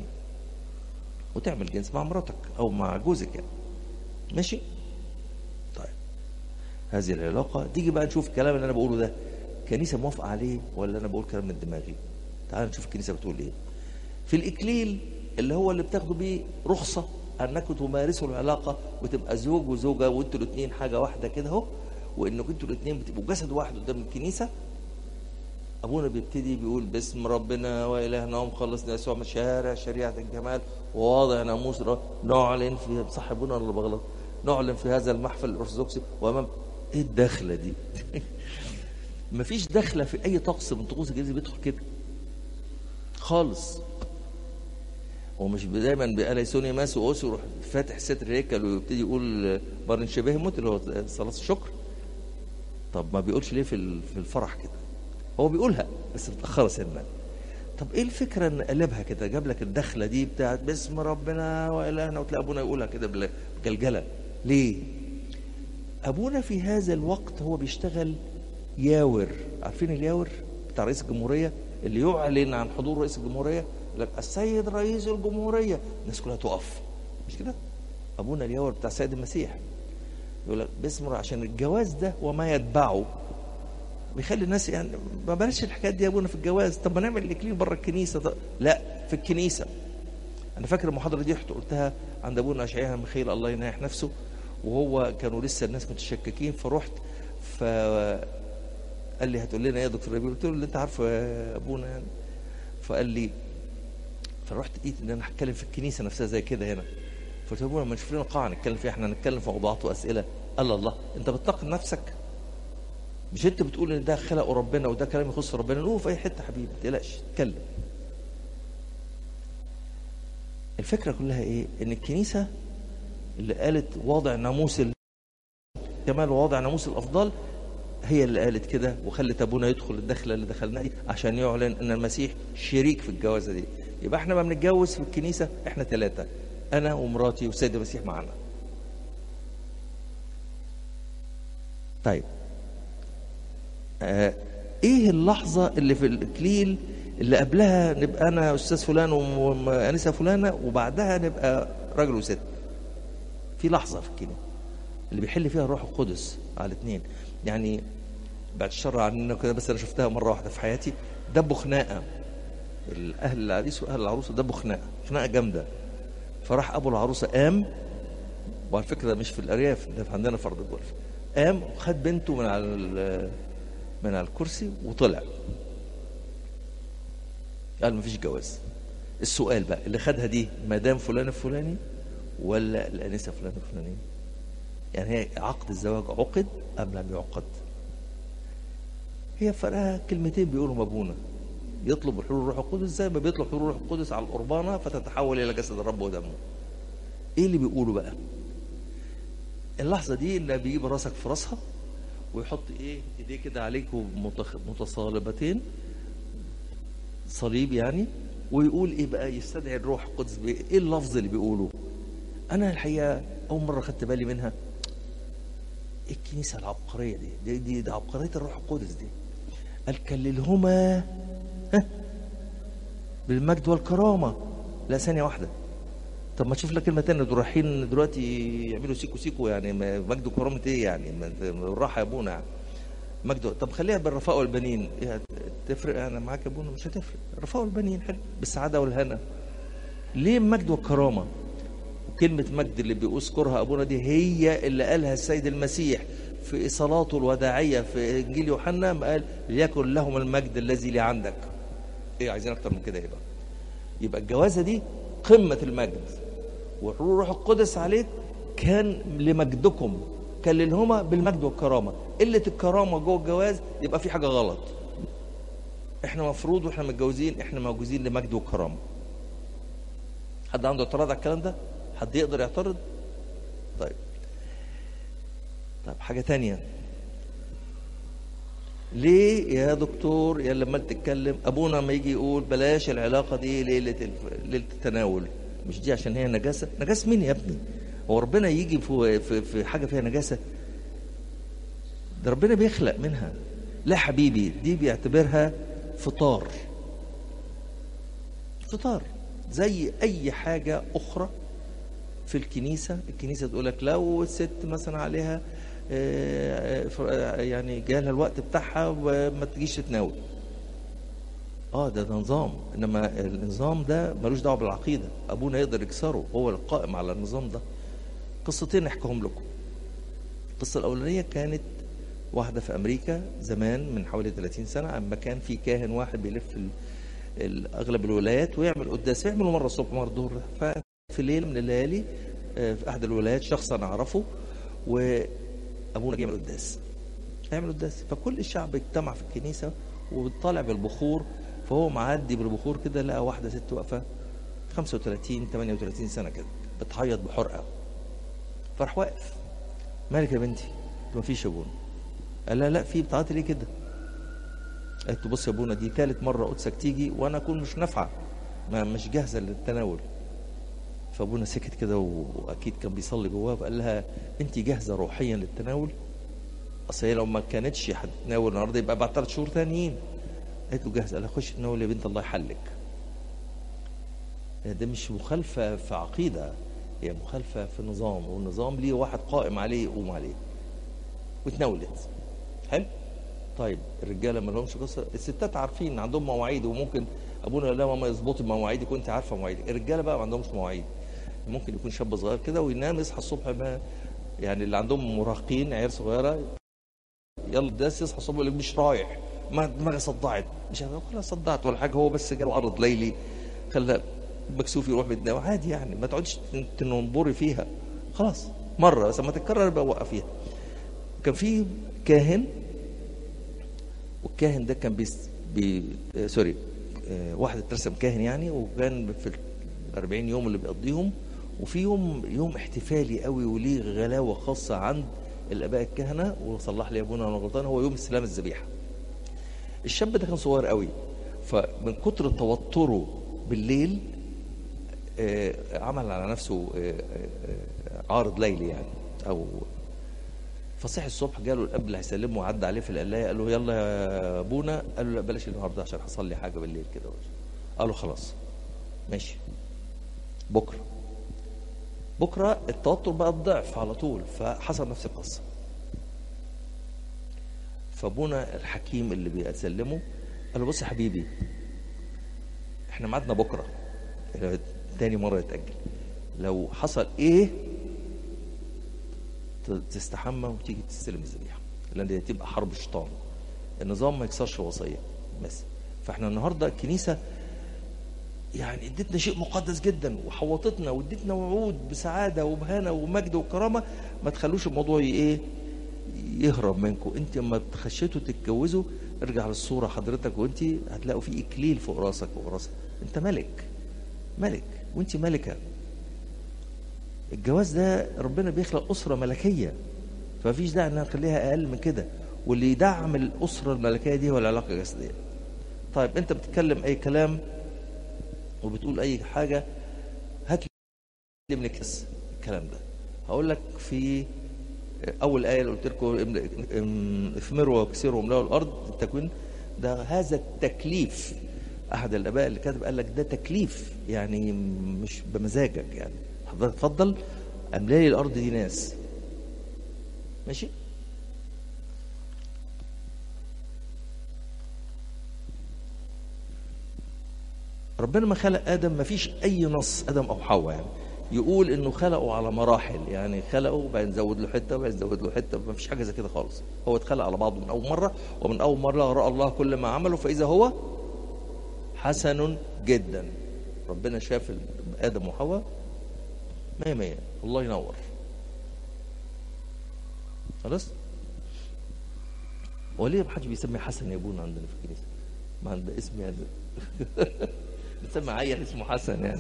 وتعمل جنس مع مراتك او مع جوزك يعني ماشي طيب هذه العلاقة تيجي بقى نشوف الكلام اللي أنا بقوله ده كنيسة موافقة عليه ولا أنا بقول كلام من دماغي تعال نشوف الكنيسة بتقول إيه في الإكليل اللي هو اللي بتاخدوا بيه رخصة أنكم تمارسوا العلاقة وتبقى زوج وزوجة وأنتوا الاتنين حاجة واحدة كده أهو وإنكم أنتوا الاتنين بتبقوا جسد واحد قدام الكنيسة أبونا بيبتدي بيقول باسم ربنا وإلهنا ومخلصنا يسوع من شارع شريعة الجمال وواضع ناموس ر- نعلن في صح أبونا ولا بغلط نعلن في هذا المحفل الأرثوذكسي وأمام إيه الدخلة دي؟ مفيش دخلة في أي طقس من طقوس الجنازة بيدخل كده خالص هو مش دايما بأليسوني ماس وأوس يروح فاتح ستر هيكل ويبتدي يقول بارن شبه موت اللي هو صلاة الشكر طب ما بيقولش ليه في ال- في الفرح كده هو بيقولها بس متأخرة سنا طب ايه الفكرة ان قلبها كده جاب لك الدخلة دي بتاعت باسم ربنا وإلهنا وتلاقي ابونا يقولها كده بجلجلة ليه ابونا في هذا الوقت هو بيشتغل ياور عارفين الياور بتاع رئيس الجمهورية اللي يعلن عن حضور رئيس الجمهورية يقول لك السيد رئيس الجمهورية الناس كلها تقف مش كده ابونا الياور بتاع السيد المسيح يقول لك باسم ربنا عشان الجواز ده وما يتبعه بيخلي الناس يعني ما بلاش الحكايات دي يا ابونا في الجواز طب ما نعمل الاكليل بره الكنيسه طب لا في الكنيسه انا فاكر المحاضره دي رحت قلتها عند ابونا اشعياء مخيل الله يناح نفسه وهو كانوا لسه الناس متشككين فرحت ف قال لي هتقول لنا ايه يا دكتور ربيع قلت له اللي انت عارفه يا ابونا يعني فقال لي فرحت لقيت ان انا هتكلم في الكنيسه نفسها زي كده هنا فقلت له ابونا ما نشوف لنا قاعه نتكلم فيها احنا نتكلم في موضوعات واسئله قال الله انت بتناقض نفسك مش انت بتقول ان ده خلقه ربنا وده كلام يخص ربنا نقول في اي حته حبيبي ما تقلقش اتكلم الفكره كلها ايه ان الكنيسه اللي قالت واضع ناموس الكمال وواضع ناموس الافضال هي اللي قالت كده وخلت ابونا يدخل الدخله اللي دخلناها دي عشان يعلن ان المسيح شريك في الجوازه دي يبقى احنا ما بنتجوز في الكنيسه احنا ثلاثه انا ومراتي والسيد المسيح معانا طيب آه ايه اللحظه اللي في الاكليل اللي قبلها نبقى انا استاذ فلان وانسه فلانه وبعدها نبقى راجل وست في لحظه في الكنيسه اللي بيحل فيها الروح القدس على الاثنين يعني بعد الشر عننا كده بس انا شفتها مره واحده في حياتي دبوا خناقه الاهل العريس واهل العروسه دبوا خناقه خناقه جامده فراح ابو العروسه قام وعلى فكره مش في الارياف ده عندنا في ارض الجولف قام وخد بنته من على من على الكرسي وطلع قال مفيش جواز السؤال بقى اللي خدها دي مدام فلان الفلاني ولا الانسه فلان الفلانيه يعني هي عقد الزواج عقد ام لم يعقد هي فرقها كلمتين بيقولهم ابونا يطلب حلول الروح القدس زي ما بيطلب حلول الروح القدس على القربانه فتتحول الى جسد الرب ودمه ايه اللي بيقوله بقى اللحظه دي اللي بيجيب راسك في راسها ويحط ايه ايديه كده عليكم متصالبتين صليب يعني ويقول ايه بقى يستدعي الروح القدس بايه ايه اللفظ اللي بيقوله انا الحقيقه اول مره خدت بالي منها ايه الكنيسه العبقريه دي دي, دي, دي عبقريه الروح القدس دي قال كللهما ها بالمجد والكرامه لا ثانيه واحده طب ما تشوف لك كلمه تانية دول رايحين دلوقتي يعملوا سيكو سيكو يعني مجد وكرامه ايه يعني بالراحه يا ابونا يعني مجد طب خليها بالرفاء والبنين إيه تفرق انا معاك يا ابونا مش هتفرق الرفاء والبنين حلو بالسعاده والهنا ليه المجد والكرامه وكلمة مجد اللي بيذكرها أبونا دي هي اللي قالها السيد المسيح في صلاته الوداعية في إنجيل يوحنا ما قال ليكن لهم المجد الذي لي عندك إيه عايزين أكتر من كده يبقى يبقى الجوازة دي قمة المجد وحلول الروح القدس عليك كان لمجدكم كللهما بالمجد والكرامة قلة الكرامة جوه الجواز يبقى في حاجة غلط احنا مفروض واحنا متجوزين احنا موجودين لمجد وكرامة حد عنده اعتراض على الكلام ده؟ حد يقدر يعترض طيب طيب حاجة تانية ليه يا دكتور يا لما تتكلم ابونا لما يجي يقول بلاش العلاقه دي ليله الف... ليله التناول مش دي عشان هي نجاسه نجاسه مين يا ابني هو ربنا يجي في في, في حاجه فيها نجاسه ده ربنا بيخلق منها لا حبيبي دي بيعتبرها فطار فطار زي اي حاجه اخرى في الكنيسه الكنيسه تقول لك لو الست مثلا عليها آه، ف- آه، يعني جالها الوقت بتاعها وما تجيش تتناول اه ده ده نظام انما النظام ده ملوش دعوه بالعقيده ابونا يقدر يكسره هو القائم على النظام ده قصتين احكيهم لكم القصه الاولانيه كانت واحده في امريكا زمان من حوالي 30 سنه اما كان في كاهن واحد بيلف ال- ال- اغلب الولايات ويعمل قداس يعمله مره الصبح مره الظهر ففي ليله من الليالي آه، في احد الولايات شخص انا اعرفه وابونا جه يعمل قداس يعمل قداس فكل الشعب اجتمع في الكنيسه وطالع بالبخور فهو معدي بالبخور كده لقى واحده ست واقفه 35 38 سنه كده بتعيط بحرقه فراح واقف مالك يا بنتي؟ ما فيش يا ابونا قال لها لا في بتعيطي ليه كده؟ قالت له بص يا ابونا دي ثالث مره قدسك تيجي وانا اكون مش نافعه ما مش جاهزه للتناول فابونا سكت كده واكيد كان بيصلي جواه فقال لها انت جاهزه روحيا للتناول؟ اصل هي لو ما كانتش هتتناول النهارده يبقى بعد ثلاث شهور تانيين قالت له جاهزه قال لها خش تناول يا بنت الله يحلك ده مش مخالفه في عقيده هي مخالفه في نظام والنظام ليه واحد قائم عليه يقوم عليه واتناولت حلو طيب الرجاله ما لهمش قصه الستات عارفين إن عندهم مواعيد وممكن ابونا يقول لها ماما اظبطي مواعيدك وانت عارفه مواعيدك الرجاله بقى ما عندهمش مواعيد ممكن يكون شاب صغير كده وينام يصحى الصبح ما يعني اللي عندهم مراهقين عيال صغيره يلا داس يصحى الصبح يقول لك مش رايح ما دماغي صدعت مش عارف ولا صدعت ولا حاجه هو بس جاله عرض ليلي خلى مكسوف يروح بيتناول عادي يعني ما تقعدش تنبري فيها خلاص مره بس لما تتكرر بقى وقفيها كان في كاهن والكاهن ده كان بيس بي آه سوري آه واحد اترسم كاهن يعني وكان في ال 40 يوم اللي بيقضيهم وفي يوم يوم احتفالي قوي وليه غلاوه خاصه عند الاباء الكهنه وصلح لي ابونا وانا غلطان هو يوم استلام الذبيحه الشاب ده كان صغير قوي فمن كتر توتره بالليل آه عمل على نفسه آه آه عارض ليلي يعني او فصحي الصبح جاله الاب اللي هيسلمه وعدى عليه في القلايه قال له يلا يا ابونا قال له لا بلاش النهارده عشان حصل لي حاجه بالليل كده قال له خلاص ماشي بكره بكره التوتر بقى الضعف على طول فحصل نفس القصه فابونا الحكيم اللي بيسلمه قال له بص يا حبيبي احنا ميعادنا بكره تاني مره يتاجل لو حصل ايه تستحمى وتيجي تستلم الذبيحه لان دي هتبقى حرب شيطان النظام ما يكسرش وصيه بس فاحنا النهارده الكنيسه يعني ادتنا شيء مقدس جدا وحوطتنا وادتنا وعود بسعاده وبهنا ومجد وكرامه ما تخلوش الموضوع ايه يهرب منكم انت لما تخشيتوا تتجوزوا ارجع للصوره حضرتك وانت هتلاقوا في اكليل فوق راسك وفوق راسك انت ملك ملك وانت ملكه الجواز ده ربنا بيخلق اسره ملكيه فمفيش داعي انها نخليها اقل من كده واللي يدعم الاسره الملكيه دي هو العلاقه الجسديه طيب انت بتتكلم اي كلام وبتقول اي حاجه هات لي من الكس الكلام ده هقول لك في اول ايه اللي قلت لكم اثمروا وكسروا واملأوا الارض التكوين ده هذا التكليف احد الاباء اللي كاتب قال لك ده تكليف يعني مش بمزاجك يعني حضرتك اتفضل املالي الارض دي ناس ماشي ربنا ما خلق ادم ما فيش اي نص ادم او حواء يعني يقول انه خلقه على مراحل يعني خلقه وبعدين نزود له حته وبعدين نزود له حته ما فيش حاجه زي كده خالص هو اتخلق على بعضه من اول مره ومن اول مره راى الله كل ما عمله فاذا هو حسن جدا ربنا شاف ادم وحواء مية مية الله ينور خلاص هو ليه محدش بيسمي حسن يا ابونا عندنا في الكنيسه ما عنده اسم يعني بنسمي عيل اسمه حسن يعني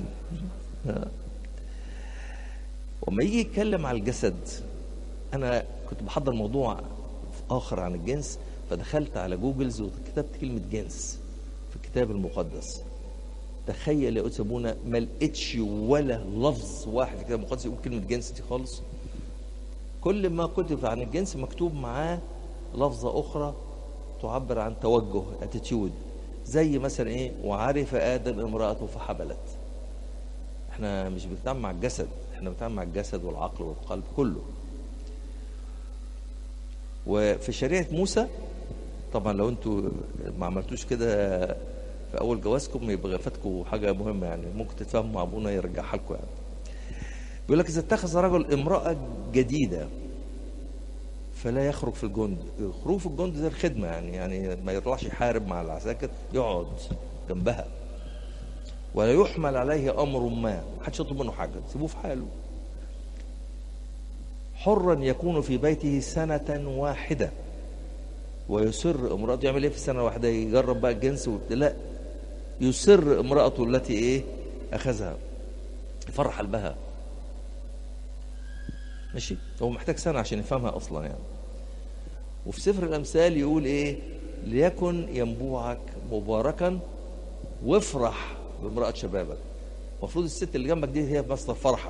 وما يجي يتكلم على الجسد انا كنت بحضر موضوع اخر عن الجنس فدخلت على جوجلز وكتبت كلمه جنس في الكتاب المقدس تخيل يا قدس ابونا ما لقيتش ولا لفظ واحد في الكتاب المقدس يقول كلمه جنس دي خالص كل ما كتب عن الجنس مكتوب معاه لفظه اخرى تعبر عن توجه اتيتيود زي مثلا ايه وعرف ادم امراته فحبلت احنا مش بنتعامل مع الجسد احنا بنتعامل مع الجسد والعقل والقلب كله وفي شريعة موسى طبعا لو انتوا ما عملتوش كده في اول جوازكم يبقى فاتكم حاجه مهمه يعني ممكن تتفاهموا مع ابونا يرجعها لكم يعني بيقول لك اذا اتخذ رجل امراه جديده فلا يخرج في الجند الخروج في الجند ده الخدمه يعني يعني ما يطلعش يحارب مع العساكر يقعد جنبها ولا يحمل عليه امر ما محدش يطلب منه حاجه سيبوه في حاله حرا يكون في بيته سنة واحدة ويسر امرأته يعمل ايه في السنة الواحدة يجرب بقى الجنس وبت- لا يسر امرأته التي ايه اخذها يفرح قلبها ماشي هو محتاج سنة عشان يفهمها اصلا يعني وفي سفر الامثال يقول ايه ليكن ينبوعك مباركا وافرح بامرأة شبابك المفروض الست اللي جنبك دي هي مصدر فرحك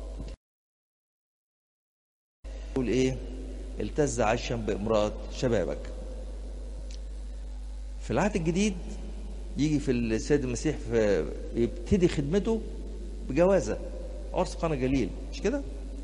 يقول ايه التز عشا بامرأة شبابك في العهد الجديد يجي في السيد المسيح في يبتدي خدمته بجوازة عرس قنا جليل مش كده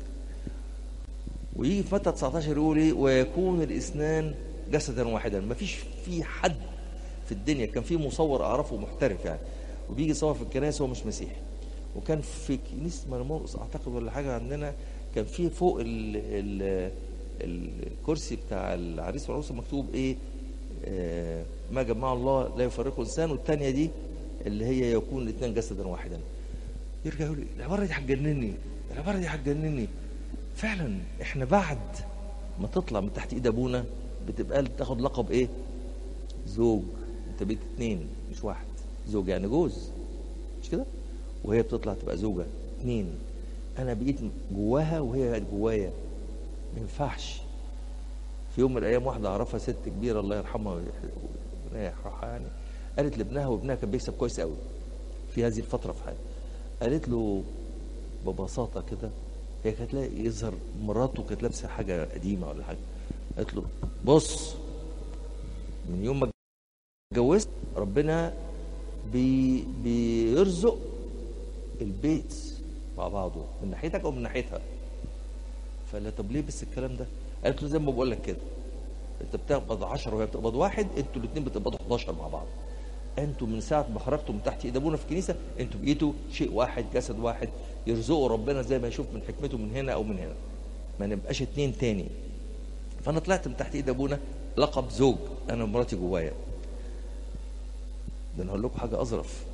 ويجي في متى 19 يقول ايه ويكون الاثنان جسدا واحدا مفيش في حد في الدنيا كان في مصور اعرفه محترف يعني وبيجي يصور في الكنائس هو مش مسيحي وكان في كنيسه مرمورس اعتقد ولا حاجه عندنا كان في فوق ال ال الكرسي بتاع العريس والعروسه مكتوب ايه آه ما جمع الله لا يفرقه انسان والثانيه دي اللي هي يكون الاثنين جسدا واحدا يرجع يقول لي العباره دي هتجنني العباره دي هتجنني فعلا احنا بعد ما تطلع من تحت ايد ابونا بتبقى تاخد لقب ايه زوج انت بقيت اتنين مش واحد زوج يعني جوز مش كده وهي بتطلع تبقى زوجة اتنين انا بقيت جواها وهي بقت جوايا ما ينفعش في يوم من الايام واحده اعرفها ست كبيره الله يرحمها ويريح روحها يعني قالت لابنها وابنها كان بيكسب كويس قوي في هذه الفتره في حياته قالت له ببساطه كده هي كانت لا- يظهر مراته كانت لابسه حاجه قديمه ولا حاجه قالت له بص من يوم ما اتجوزت ربنا بي بيرزق البيت مع بعضه من ناحيتك او من ناحيتها فقال لها طب ليه بس الكلام ده قالت له زي ما بقول لك كده انت بتقبض 10 وهي بتقبض واحد انتوا الاثنين بتقبضوا 11 مع بعض انتوا من ساعه ما خرجتوا من تحت ايد ابونا في الكنيسه انتوا بقيتوا شيء واحد جسد واحد يرزقوا ربنا زي ما يشوف من حكمته من هنا او من هنا ما نبقاش اتنين تاني فانا طلعت من تحت ايد ابونا لقب زوج انا ومراتي جوايا ده انا هقول لكم حاجه اظرف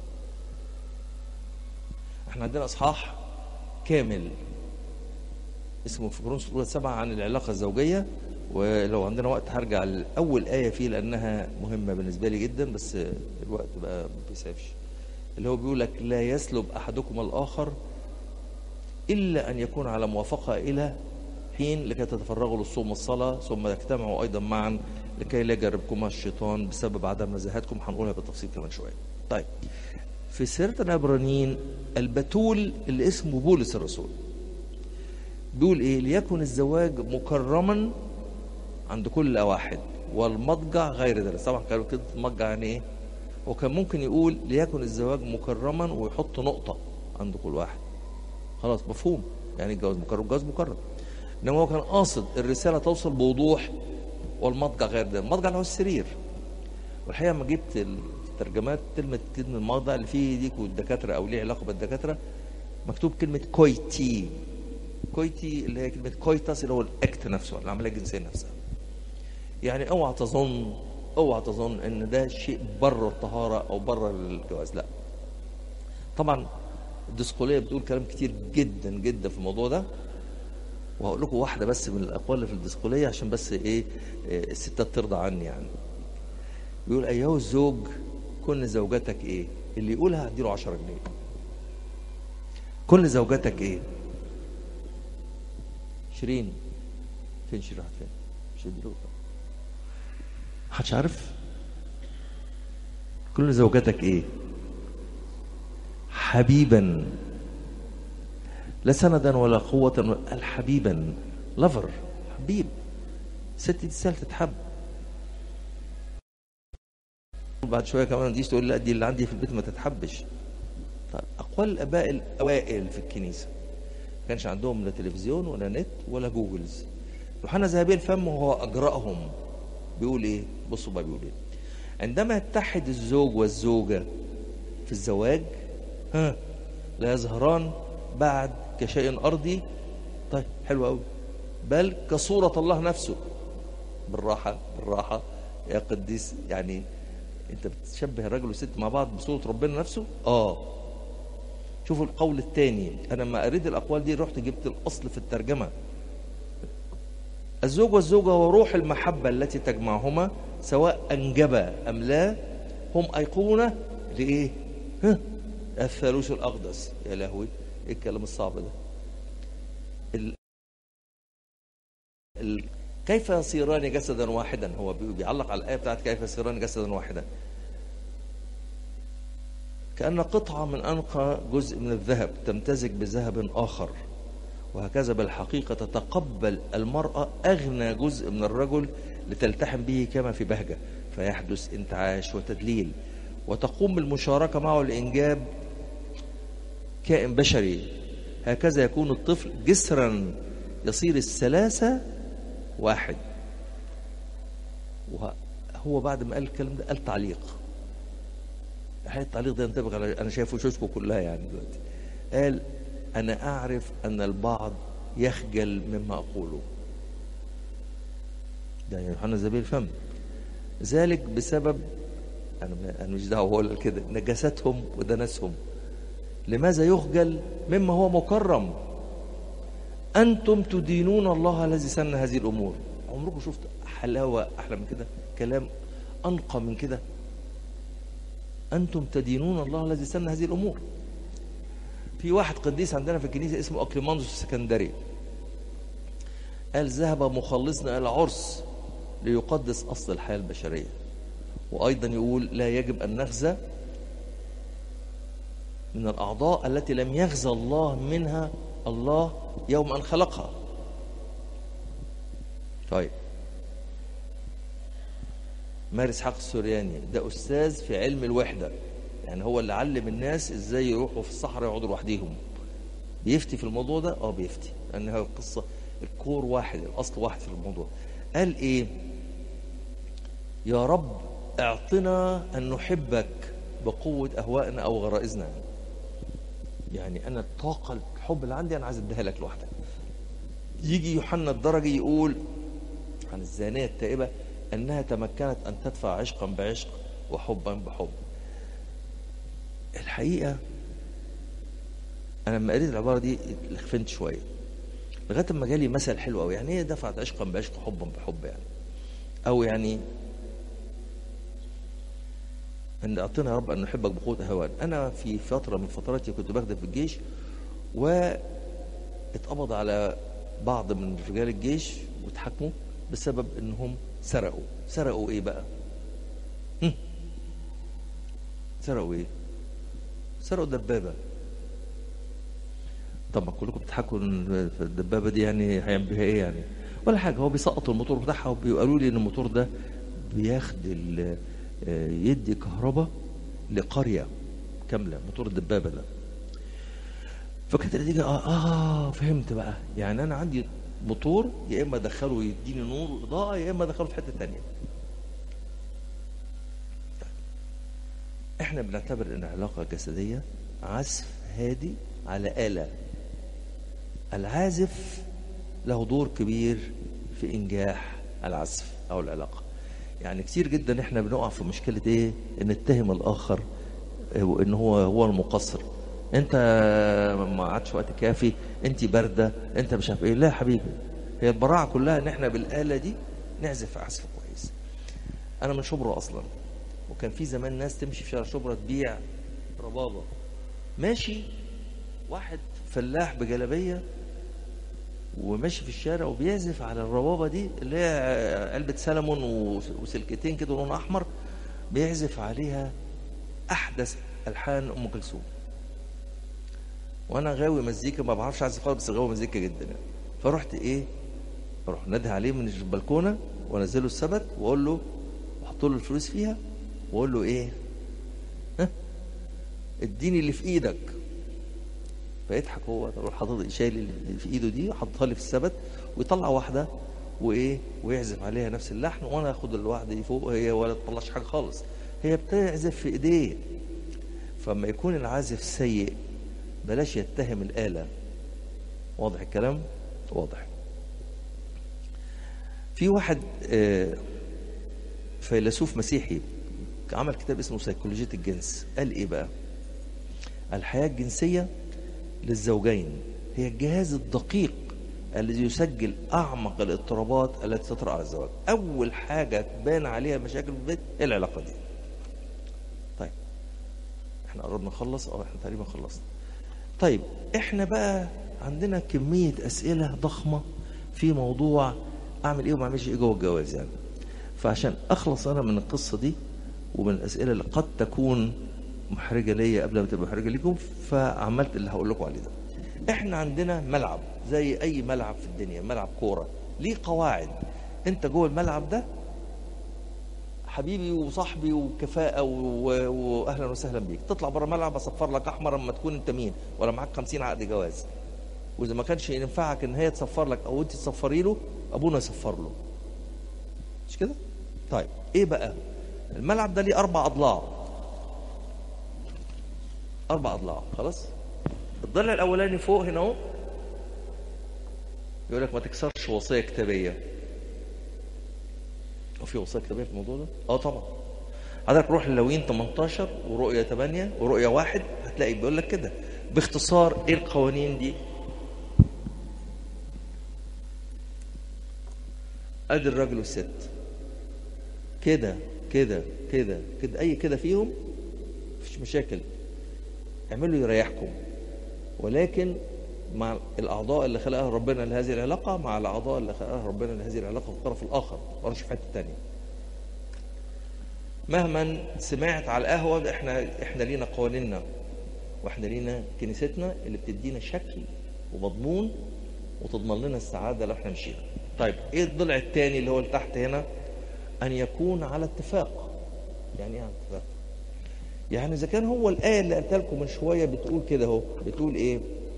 احنا عندنا اصحاح كامل اسمه في كورنثوس الاولى سبعه عن العلاقه الزوجيه ولو عندنا وقت هرجع لاول ايه فيه لانها مهمه بالنسبه لي جدا بس الوقت بقى ما بيسعفش اللي هو بيقول لك لا يسلب احدكم الاخر الا ان يكون على موافقه الى حين لكي تتفرغوا للصوم والصلاه ثم تجتمعوا ايضا معا لكي لا يجربكما الشيطان بسبب عدم نزاهتكم هنقولها بالتفصيل كمان شويه. طيب في سيره العبرانيين البتول اللي اسمه بولس الرسول بيقول ايه ليكن الزواج مكرما عند كل واحد والمضجع غير ذلك طبعا كانوا كده المضجع يعني ايه وكان ممكن يقول ليكن الزواج مكرما ويحط نقطة عند كل واحد خلاص مفهوم يعني الجواز مكرم الجواز مكرم انما هو كان قاصد الرسالة توصل بوضوح والمضجع غير ذلك المضجع اللي هو السرير والحقيقة لما جبت الترجمات كلمة كلمة المضجع اللي فيه ديك والدكاترة أو ليه علاقة بالدكاترة مكتوب كلمة كويتي كويتي اللي هي كلمة كويتاس اللي هو الأكت نفسه العملية الجنسية نفسها يعني اوعى تظن اوعى تظن ان ده شيء بره الطهاره او بره الجواز لا طبعا الدسقوليه بتقول كلام كتير جدا جدا في الموضوع ده وهقول لكم واحده بس من الاقوال اللي في الدسقوليه عشان بس ايه إيه، الستات ترضى عني يعني بيقول ايها الزوج كن زوجتك ايه اللي يقولها هديله 10 جنيه كن زوجتك ايه شيرين فين شيرين راحت فين مش هديله محدش عارف كل زوجتك ايه حبيبا لا سندا ولا قوة قال حبيبا لفر حبيب ست دي تستاهل تتحب بعد شوية كمان دي تقول لا دي اللي عندي في البيت ما تتحبش طيب أقوال الآباء الأوائل في الكنيسة ما كانش عندهم لا تلفزيون ولا نت ولا جوجلز يوحنا ذهبي الفم وهو اجرأهم بيقول ايه بصوا بقى بيقول ايه عندما يتحد الزوج والزوجه في الزواج ها لا يظهران بعد كشيء ارضي طيب حلو قوي بل كصوره الله نفسه بالراحه بالراحه يا قديس يعني انت بتشبه الرجل والست مع بعض بصوره ربنا نفسه اه شوفوا القول الثاني انا لما قريت الاقوال دي رحت جبت الاصل في الترجمه الزوج والزوجه وروح المحبه التي تجمعهما سواء انجبا ام لا هم ايقونه لايه ها الثالوث الاقدس يا لهوي ايه الكلام الصعب ده ال... ال... كيف يصيران جسدا واحدا هو بي- بيعلق على الايه بتاعت كيف يصيران جسدا واحدا كأن قطعة من أنقى جزء من الذهب تمتزج بذهب آخر وهكذا بالحقيقة تتقبل المرأة أغنى جزء من الرجل لتلتحم به كما في بهجة فيحدث انتعاش وتدليل وتقوم بالمشاركة معه لإنجاب كائن بشري هكذا يكون الطفل جسرا يصير الثلاثة واحد وهو بعد ما قال الكلام ده قال تعليق الحقيقة التعليق ده ينطبق على انا شايف وشوشكم كلها يعني دلوقتي قال انا اعرف ان البعض يخجل مما اقوله ده يوحنا زبير الفم ذلك بسبب انا انا مش دعوه هو كده نجاستهم ودنسهم لماذا يخجل مما هو مكرم انتم تدينون الله الذي سن هذه الامور عمركم شفت حلاوه احلى من كده كلام انقى من كده أنتم تدينون الله الذي سن هذه الأمور في واحد قديس عندنا في الكنيسة اسمه أكليماندوس السكندري قال ذهب مخلصنا إلى العرس ليقدس أصل الحياة البشرية وأيضا يقول لا يجب أن نخزى من الأعضاء التي لم يخزى الله منها الله يوم أن خلقها طيب مارس اسحاق السورياني ده استاذ في علم الوحده يعني هو اللي علم الناس ازاي يروحوا في الصحراء يقعدوا لوحديهم بيفتي في الموضوع ده اه بيفتي لان هي القصه الكور واحد الاصل واحد في الموضوع قال ايه يا رب اعطنا ان نحبك بقوه اهوائنا او غرائزنا يعني انا الطاقه الحب اللي عندي انا عايز اديها لك لوحدك يجي يوحنا الدرجي يقول عن الزانيه التائبه انها تمكنت ان تدفع عشقا بعشق وحبا بحب الحقيقه انا لما قريت العباره دي خفنت شويه لغايه اما جالي مثل حلو قوي يعني ايه دفعت عشقا بعشق حبا بحب يعني او يعني ان اعطينا يا رب ان نحبك بقوه هوان انا في فتره من فتراتي كنت بخدم في الجيش واتقبض على بعض من رجال الجيش واتحاكموا بسبب انهم سرقوا سرقوا ايه بقى هم؟ سرقوا ايه سرقوا دبابه طبعا كلكم بتضحكوا إن في الدبابه دي يعني هيعمل بيها ايه يعني ولا حاجه هو بيسقطوا الموتور بتاعها وبيقولوا لي ان الموتور ده بياخد ال- آه، يدي كهرباء لقريه كامله موتور الدبابه ده فكانت النتيجه اه اه فهمت بقى يعني انا عندي موتور يا اما ادخله يديني نور واضاءه يا اما ادخله في حته تانية احنا بنعتبر ان العلاقه الجسديه عزف هادي على آلة العازف له دور كبير في انجاح العزف او العلاقه يعني كتير جدا احنا بنقع في مشكله ايه ان نتهم الاخر ان هو هو المقصر انت ما عادش وقت كافي انت بارده انت مش عارف ايه لا يا حبيبي هي البراعه كلها ان احنا بالاله دي نعزف عزف كويس انا من شبرا اصلا وكان في زمان ناس تمشي في شارع شبرا تبيع ربابه ماشي واحد فلاح بجلابيه وماشي في الشارع وبيعزف على الربابه دي اللي هي علبه سلمون وسلكتين كده لون احمر بيعزف عليها احدث الحان ام كلثوم وانا غاوي مزيكا ما بعرفش اعزف خالص بس غاوي مزيكا جدا يعني. فرحت ايه اروح نادي عليه من البلكونه وانزله السبت واقول له واحط له الفلوس فيها واقول له ايه ها اديني اللي في ايدك فيضحك هو اروح حاطط شايل اللي في ايده دي حاططها لي في السبت ويطلع واحده وايه ويعزف عليها نفس اللحن وانا اخد الواحده دي فوق هي ولا تطلعش حاجه خالص هي بتعزف في ايديه فما يكون العازف سيء بلاش يتهم الآلة واضح الكلام واضح في واحد آه، فيلسوف مسيحي عمل كتاب اسمه سيكولوجية الجنس قال ايه بقى الحياة الجنسية للزوجين هي الجهاز الدقيق الذي يسجل أعمق الاضطرابات التي تطرأ على الزواج أول حاجة تبان عليها مشاكل في البيت هي العلاقة دي طيب احنا قربنا نخلص اه احنا تقريبا خلصنا طيب احنا بقى عندنا كمية أسئلة ضخمة في موضوع أعمل إيه وما أعملش إيه جوه الجواز يعني فعشان أخلص أنا من القصة دي ومن الأسئلة اللي قد تكون محرجة ليا قبل ما تبقى محرجة ليكم فعملت اللي هقول لكم عليه ده احنا عندنا ملعب زي أي ملعب في الدنيا ملعب كورة ليه قواعد أنت جوه الملعب ده حبيبي وصاحبي وكفاءة و- وأهلا وسهلا بيك تطلع بره الملعب أصفر لك أحمر أما تكون أنت مين ولا معاك 50 عقد جواز وإذا ما كانش ينفعك إن هي تصفر لك أو أنت تصفري له أبونا يصفر له مش كده؟ طيب إيه بقى؟ الملعب ده ليه أربع أضلاع أربع أضلاع خلاص؟ الضلع الأولاني فوق هنا أهو يقول لك ما تكسرش وصية كتابية وفي وصية كتابية في الموضوع ده؟ اه طبعا حضرتك روح للوين 18 ورؤية 8 ورؤية واحد هتلاقي بيقول لك كده باختصار ايه القوانين دي؟ ادي الراجل والست كده كده كده كده اي كده فيهم مفيش مشاكل اعملوا يريحكم ولكن مع الاعضاء اللي خلقها ربنا لهذه العلاقه مع الاعضاء اللي خلقها ربنا لهذه العلاقه في الطرف الاخر ما في حته تانية مهما سمعت على القهوه احنا احنا لينا قوانيننا واحنا لينا كنيستنا اللي بتدينا شكل ومضمون وتضمن لنا السعاده لو احنا مشينا طيب ايه الضلع الثاني اللي هو اللي تحت هنا ان يكون على اتفاق يعني ايه على اتفاق يعني اذا كان هو الايه اللي قلتها لكم من شويه بتقول كده اهو بتقول ايه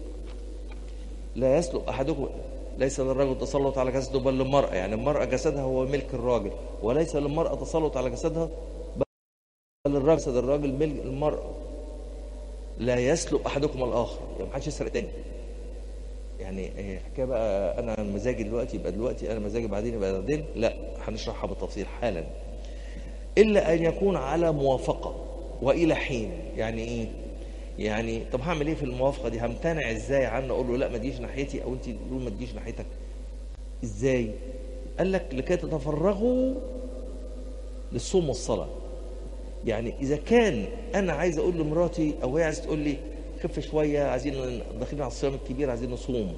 لا يسلق احدكم ليس للرجل تسلط على جسده بل للمراه يعني المراه جسدها هو ملك الراجل وليس للمراه تسلط على جسدها بل للرجل جسد الراجل ملك المراه لا يسلق احدكم الاخر يعني ما حدش يسرق تاني يعني هي حكايه بقى انا مزاجي دلوقتي يبقى دلوقتي انا مزاجي بعدين يبقى بعدين لا هنشرحها بالتفصيل حالا الا ان يكون على موافقه والى حين يعني ايه يعني طب هعمل ايه في الموافقه دي همتنع ازاي عنه اقول له لا ما تجيش ناحيتي او انت تقول ما تجيش ناحيتك ازاي قال لك لكي تتفرغوا للصوم والصلاه يعني اذا كان انا عايز اقول لمراتي او هي عايزه تقول لي خف شويه عايزين داخلين على الصيام الكبير عايزين نصوم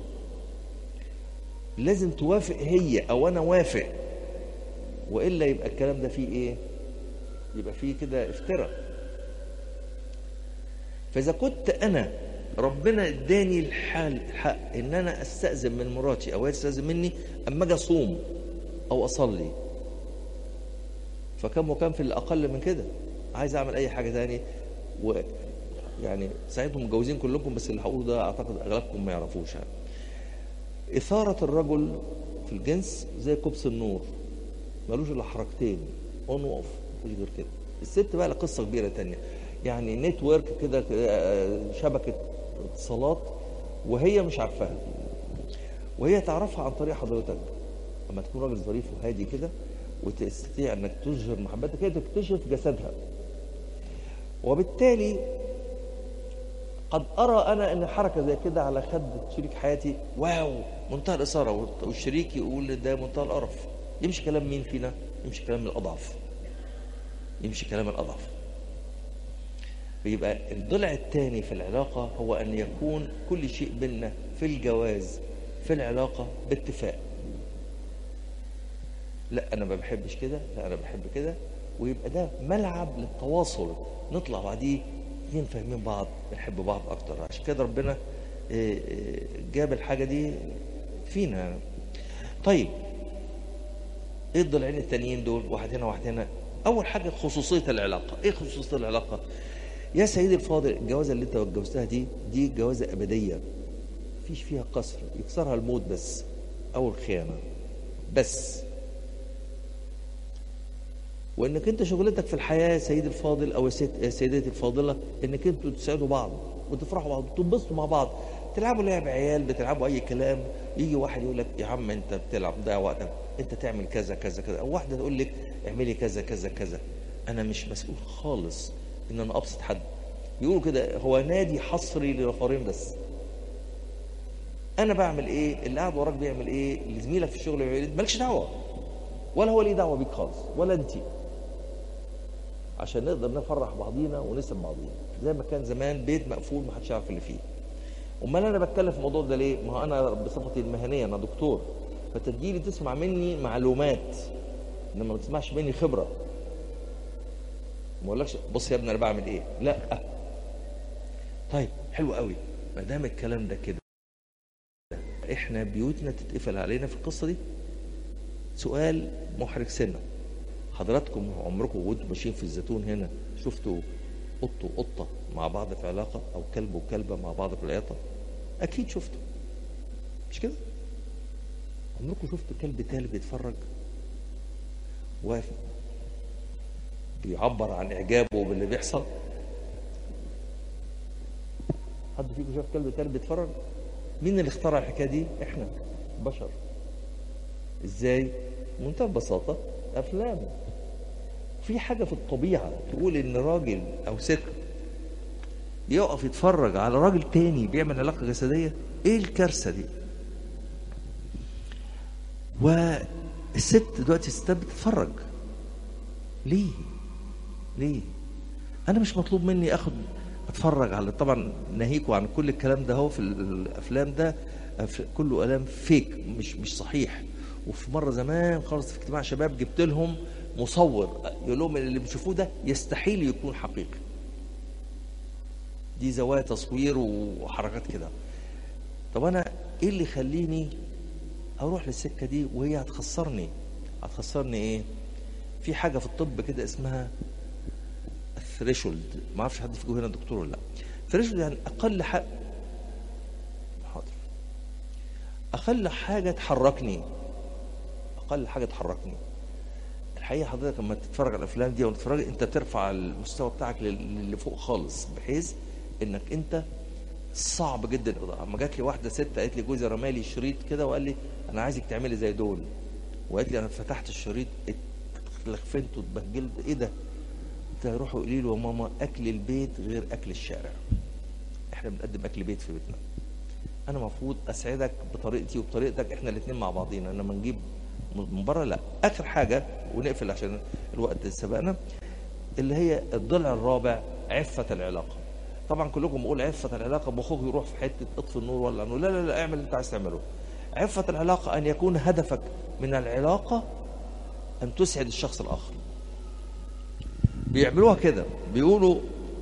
لازم توافق هي او انا وافق والا يبقى الكلام ده فيه ايه يبقى فيه كده افتراء فاذا كنت انا ربنا اداني الحال الحق ان انا استاذن من مراتي او هي تستاذن مني اما اجي اصوم او اصلي فكم وكم في الاقل من كده عايز اعمل اي حاجه تاني و يعني ساعتهم متجوزين كلكم بس اللي هقوله ده اعتقد اغلبكم ما يعرفوش يعني. اثاره الرجل في الجنس زي كبس النور ملوش الا حركتين اون واوف مفيش غير كده الست بقى لها قصه كبيره تانية يعني نتورك كده آه، شبكه اتصالات وهي مش عارفاها وهي تعرفها عن طريق حضرتك لما تكون راجل ظريف وهادي كده وتستطيع انك تظهر محبتك هي تكتشف جسدها وبالتالي قد ارى انا ان حركه زي كده على خد شريك حياتي واو منتهى الاثاره والشريك يقول ده منتهى القرف يمشي كلام مين فينا؟ يمشي كلام الاضعف يمشي كلام الاضعف فيبقى الضلع الثاني في العلاقه هو ان يكون كل شيء بيننا في الجواز في العلاقه باتفاق لا انا ما بحبش كده لا انا بحب كده ويبقى ده ملعب للتواصل نطلع بعديه اتنين فاهمين بعض بنحب بعض اكتر عشان كده ربنا آه، آه، جاب الحاجه دي فينا طيب ايه الضلعين التانيين دول واحد هنا واحد هنا اول حاجه خصوصيه العلاقه ايه خصوصيه العلاقه يا سيدي الفاضل الجوازه اللي انت اتجوزتها دي دي جوازه ابديه مفيش فيها قصر يكسرها الموت بس او الخيانه بس وانك انت شغلتك في الحياه يا سيدي الفاضل او يا سيد- يا سيدتي الفاضله انك انتوا تساعدوا بعض وتفرحوا بعض وتنبسطوا مع بعض تلعبوا لعب عيال بتلعبوا اي كلام يجي واحد يقول لك يا عم انت بتلعب ده وقتك انت تعمل كذا كذا كذا او واحده تقول لك اعملي كذا كذا كذا انا مش مسؤول خالص ان انا ابسط حد بيقولوا كده هو نادي حصري للفارين بس انا بعمل ايه اللي قاعد وراك بيعمل ايه اللي زميلك في الشغل بيعمل ايه مالكش دعوه ولا هو ليه دعوه بيك خالص ولا انت عشان نقدر نفرح بعضينا ونسب بعضينا زي ما كان زمان بيت مقفول ما حدش يعرف اللي فيه امال انا بتكلم في الموضوع ده ليه ما هو انا بصفتي المهنيه انا دكتور فتجيلي تسمع مني معلومات انما ما تسمعش مني خبره ما اقولكش بص يا ابني انا بعمل ايه لا طيب حلو قوي ما دام الكلام ده كده احنا بيوتنا تتقفل علينا في القصه دي سؤال محرج سنه حضراتكم عمركم وانتم ماشيين في الزيتون هنا شفتوا قط وقطه مع بعض في علاقه او كلب وكلبه مع بعض في العياطه اكيد شفتوا مش كده عمركم شفتوا كلب تالي بيتفرج واقف بيعبر عن اعجابه باللي بيحصل حد فيكم شاف كلب تالي بيتفرج مين اللي اخترع الحكايه دي احنا بشر ازاي منتهى البساطه افلام في حاجه في الطبيعه تقول ان راجل او ست يقف يتفرج على راجل تاني بيعمل علاقه جسديه ايه الكارثه دي والست دلوقتي الستات بتتفرج ليه ليه انا مش مطلوب مني اخد اتفرج على طبعا ناهيكوا عن كل الكلام ده هو في الافلام ده أف- كله كلام فيك مش مش صحيح وفي مره زمان خالص في اجتماع شباب جبت لهم مصور يقول لهم اللي بتشوفوه ده يستحيل يكون حقيقي دي زوايا تصوير وحركات كده طب انا ايه اللي يخليني اروح للسكه دي وهي هتخسرني هتخسرني ايه في حاجه في الطب كده اسمها الثريشولد ما اعرفش حد فيكم هنا دكتور ولا لا ثريشولد يعني اقل حق حاضر اقل حاجه تحركني اقل حاجه تحركني الحقيقه حضرتك لما تتفرج على الافلام دي وتتفرج انت بترفع المستوى بتاعك لل- للي فوق خالص بحيث انك انت صعب جدا اما جات لي واحده ست قالت لي جوزي رمالي شريط كده وقال لي انا عايزك تعملي زي دول وقالت لي انا فتحت الشريط اتلخفنت واتبهجلت ايه ده؟ قلت لها روحوا قولي له يا ماما اكل البيت غير اكل الشارع احنا بنقدم اكل بيت في بيتنا انا المفروض اسعدك بطريقتي وبطريقتك احنا الاثنين مع بعضينا انما نجيب من بره لا اخر حاجه ونقفل عشان الوقت سبقنا اللي هي الضلع الرابع عفه العلاقه طبعا كلكم بقول عفه العلاقه مخك يروح في حته اطفي النور ولا نور لا لا لا اعمل اللي انت عايز تعمله عفه العلاقه ان يكون هدفك من العلاقه ان تسعد الشخص الاخر بيعملوها كده بيقولوا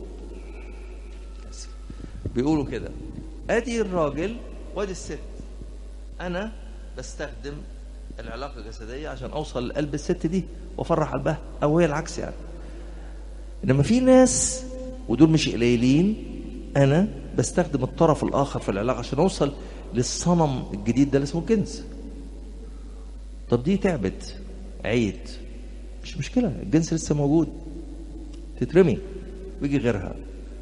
آسف. بيقولوا كده ادي الراجل وادي الست انا بستخدم العلاقه الجسديه عشان اوصل لقلب الست دي وافرح قلبها او هي العكس يعني انما في ناس ودول مش قليلين انا بستخدم الطرف الاخر في العلاقه عشان اوصل للصنم الجديد ده اللي اسمه الجنس طب دي تعبت عيت مش مشكله الجنس لسه موجود تترمي ويجي غيرها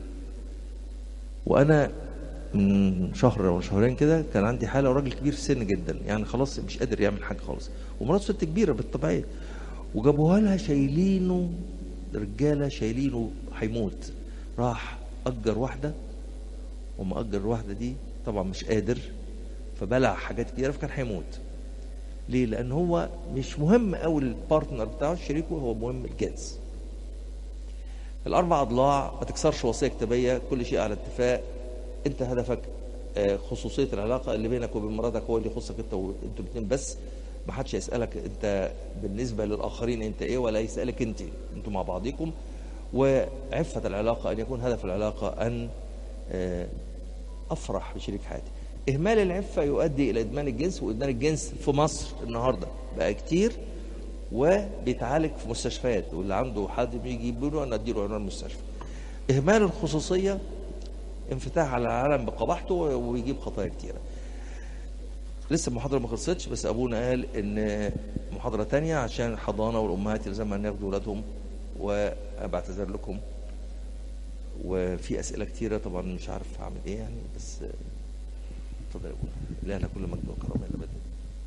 وانا من شهر او شهرين كده كان عندي حاله وراجل كبير في السن جدا يعني خلاص مش قادر يعمل حاجه خالص ومراته ست كبيره بالطبيعيه وجابوها لها شايلينه رجاله شايلينه هيموت راح اجر واحده وما اجر الواحده دي طبعا مش قادر فبلع حاجات كتيره فكان هيموت ليه؟ لان هو مش مهم قوي البارتنر بتاعه شريكه هو مهم الجنس الاربع اضلاع ما تكسرش وصيه كتابيه كل شيء على اتفاق انت هدفك آه، خصوصيه العلاقه اللي بينك وبين مراتك هو اللي يخصك انت وانتوا الاثنين بس ما حدش يسالك انت بالنسبه للاخرين انت ايه ولا يسالك انت انتوا مع بعضكم وعفه العلاقه ان يكون هدف العلاقه ان آه، افرح بشريك حياتي اهمال العفه يؤدي الى ادمان الجنس وادمان الجنس في مصر النهارده بقى كتير وبيتعالج في مستشفيات واللي عنده حد بيجي يجيب له انا اديله عنوان المستشفى اهمال الخصوصيه انفتاح على العالم بقبحته ويجيب خطايا كتيره لسه المحاضرة ما خلصتش بس أبونا قال إن محاضرة تانية عشان الحضانة والأمهات يلزمها إن ياخدوا ولادهم وبعتذر لكم وفي أسئلة كتيرة طبعا مش عارف هعمل إيه يعني بس اتفضل يا أبونا لنا كل مجد وكرامة إلى بدء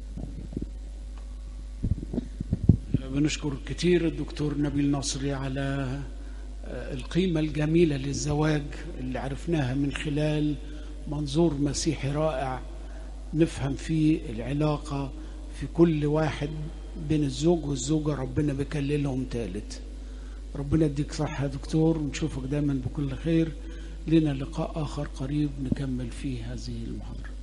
بنشكر كتير الدكتور نبيل نصري على القيمة الجميلة للزواج اللي عرفناها من خلال منظور مسيحي رائع نفهم فيه العلاقة في كل واحد بين الزوج والزوجة ربنا بيكللهم تالت ربنا يديك صحة يا دكتور ونشوفك دايما بكل خير لنا لقاء آخر قريب نكمل فيه هذه المحاضرة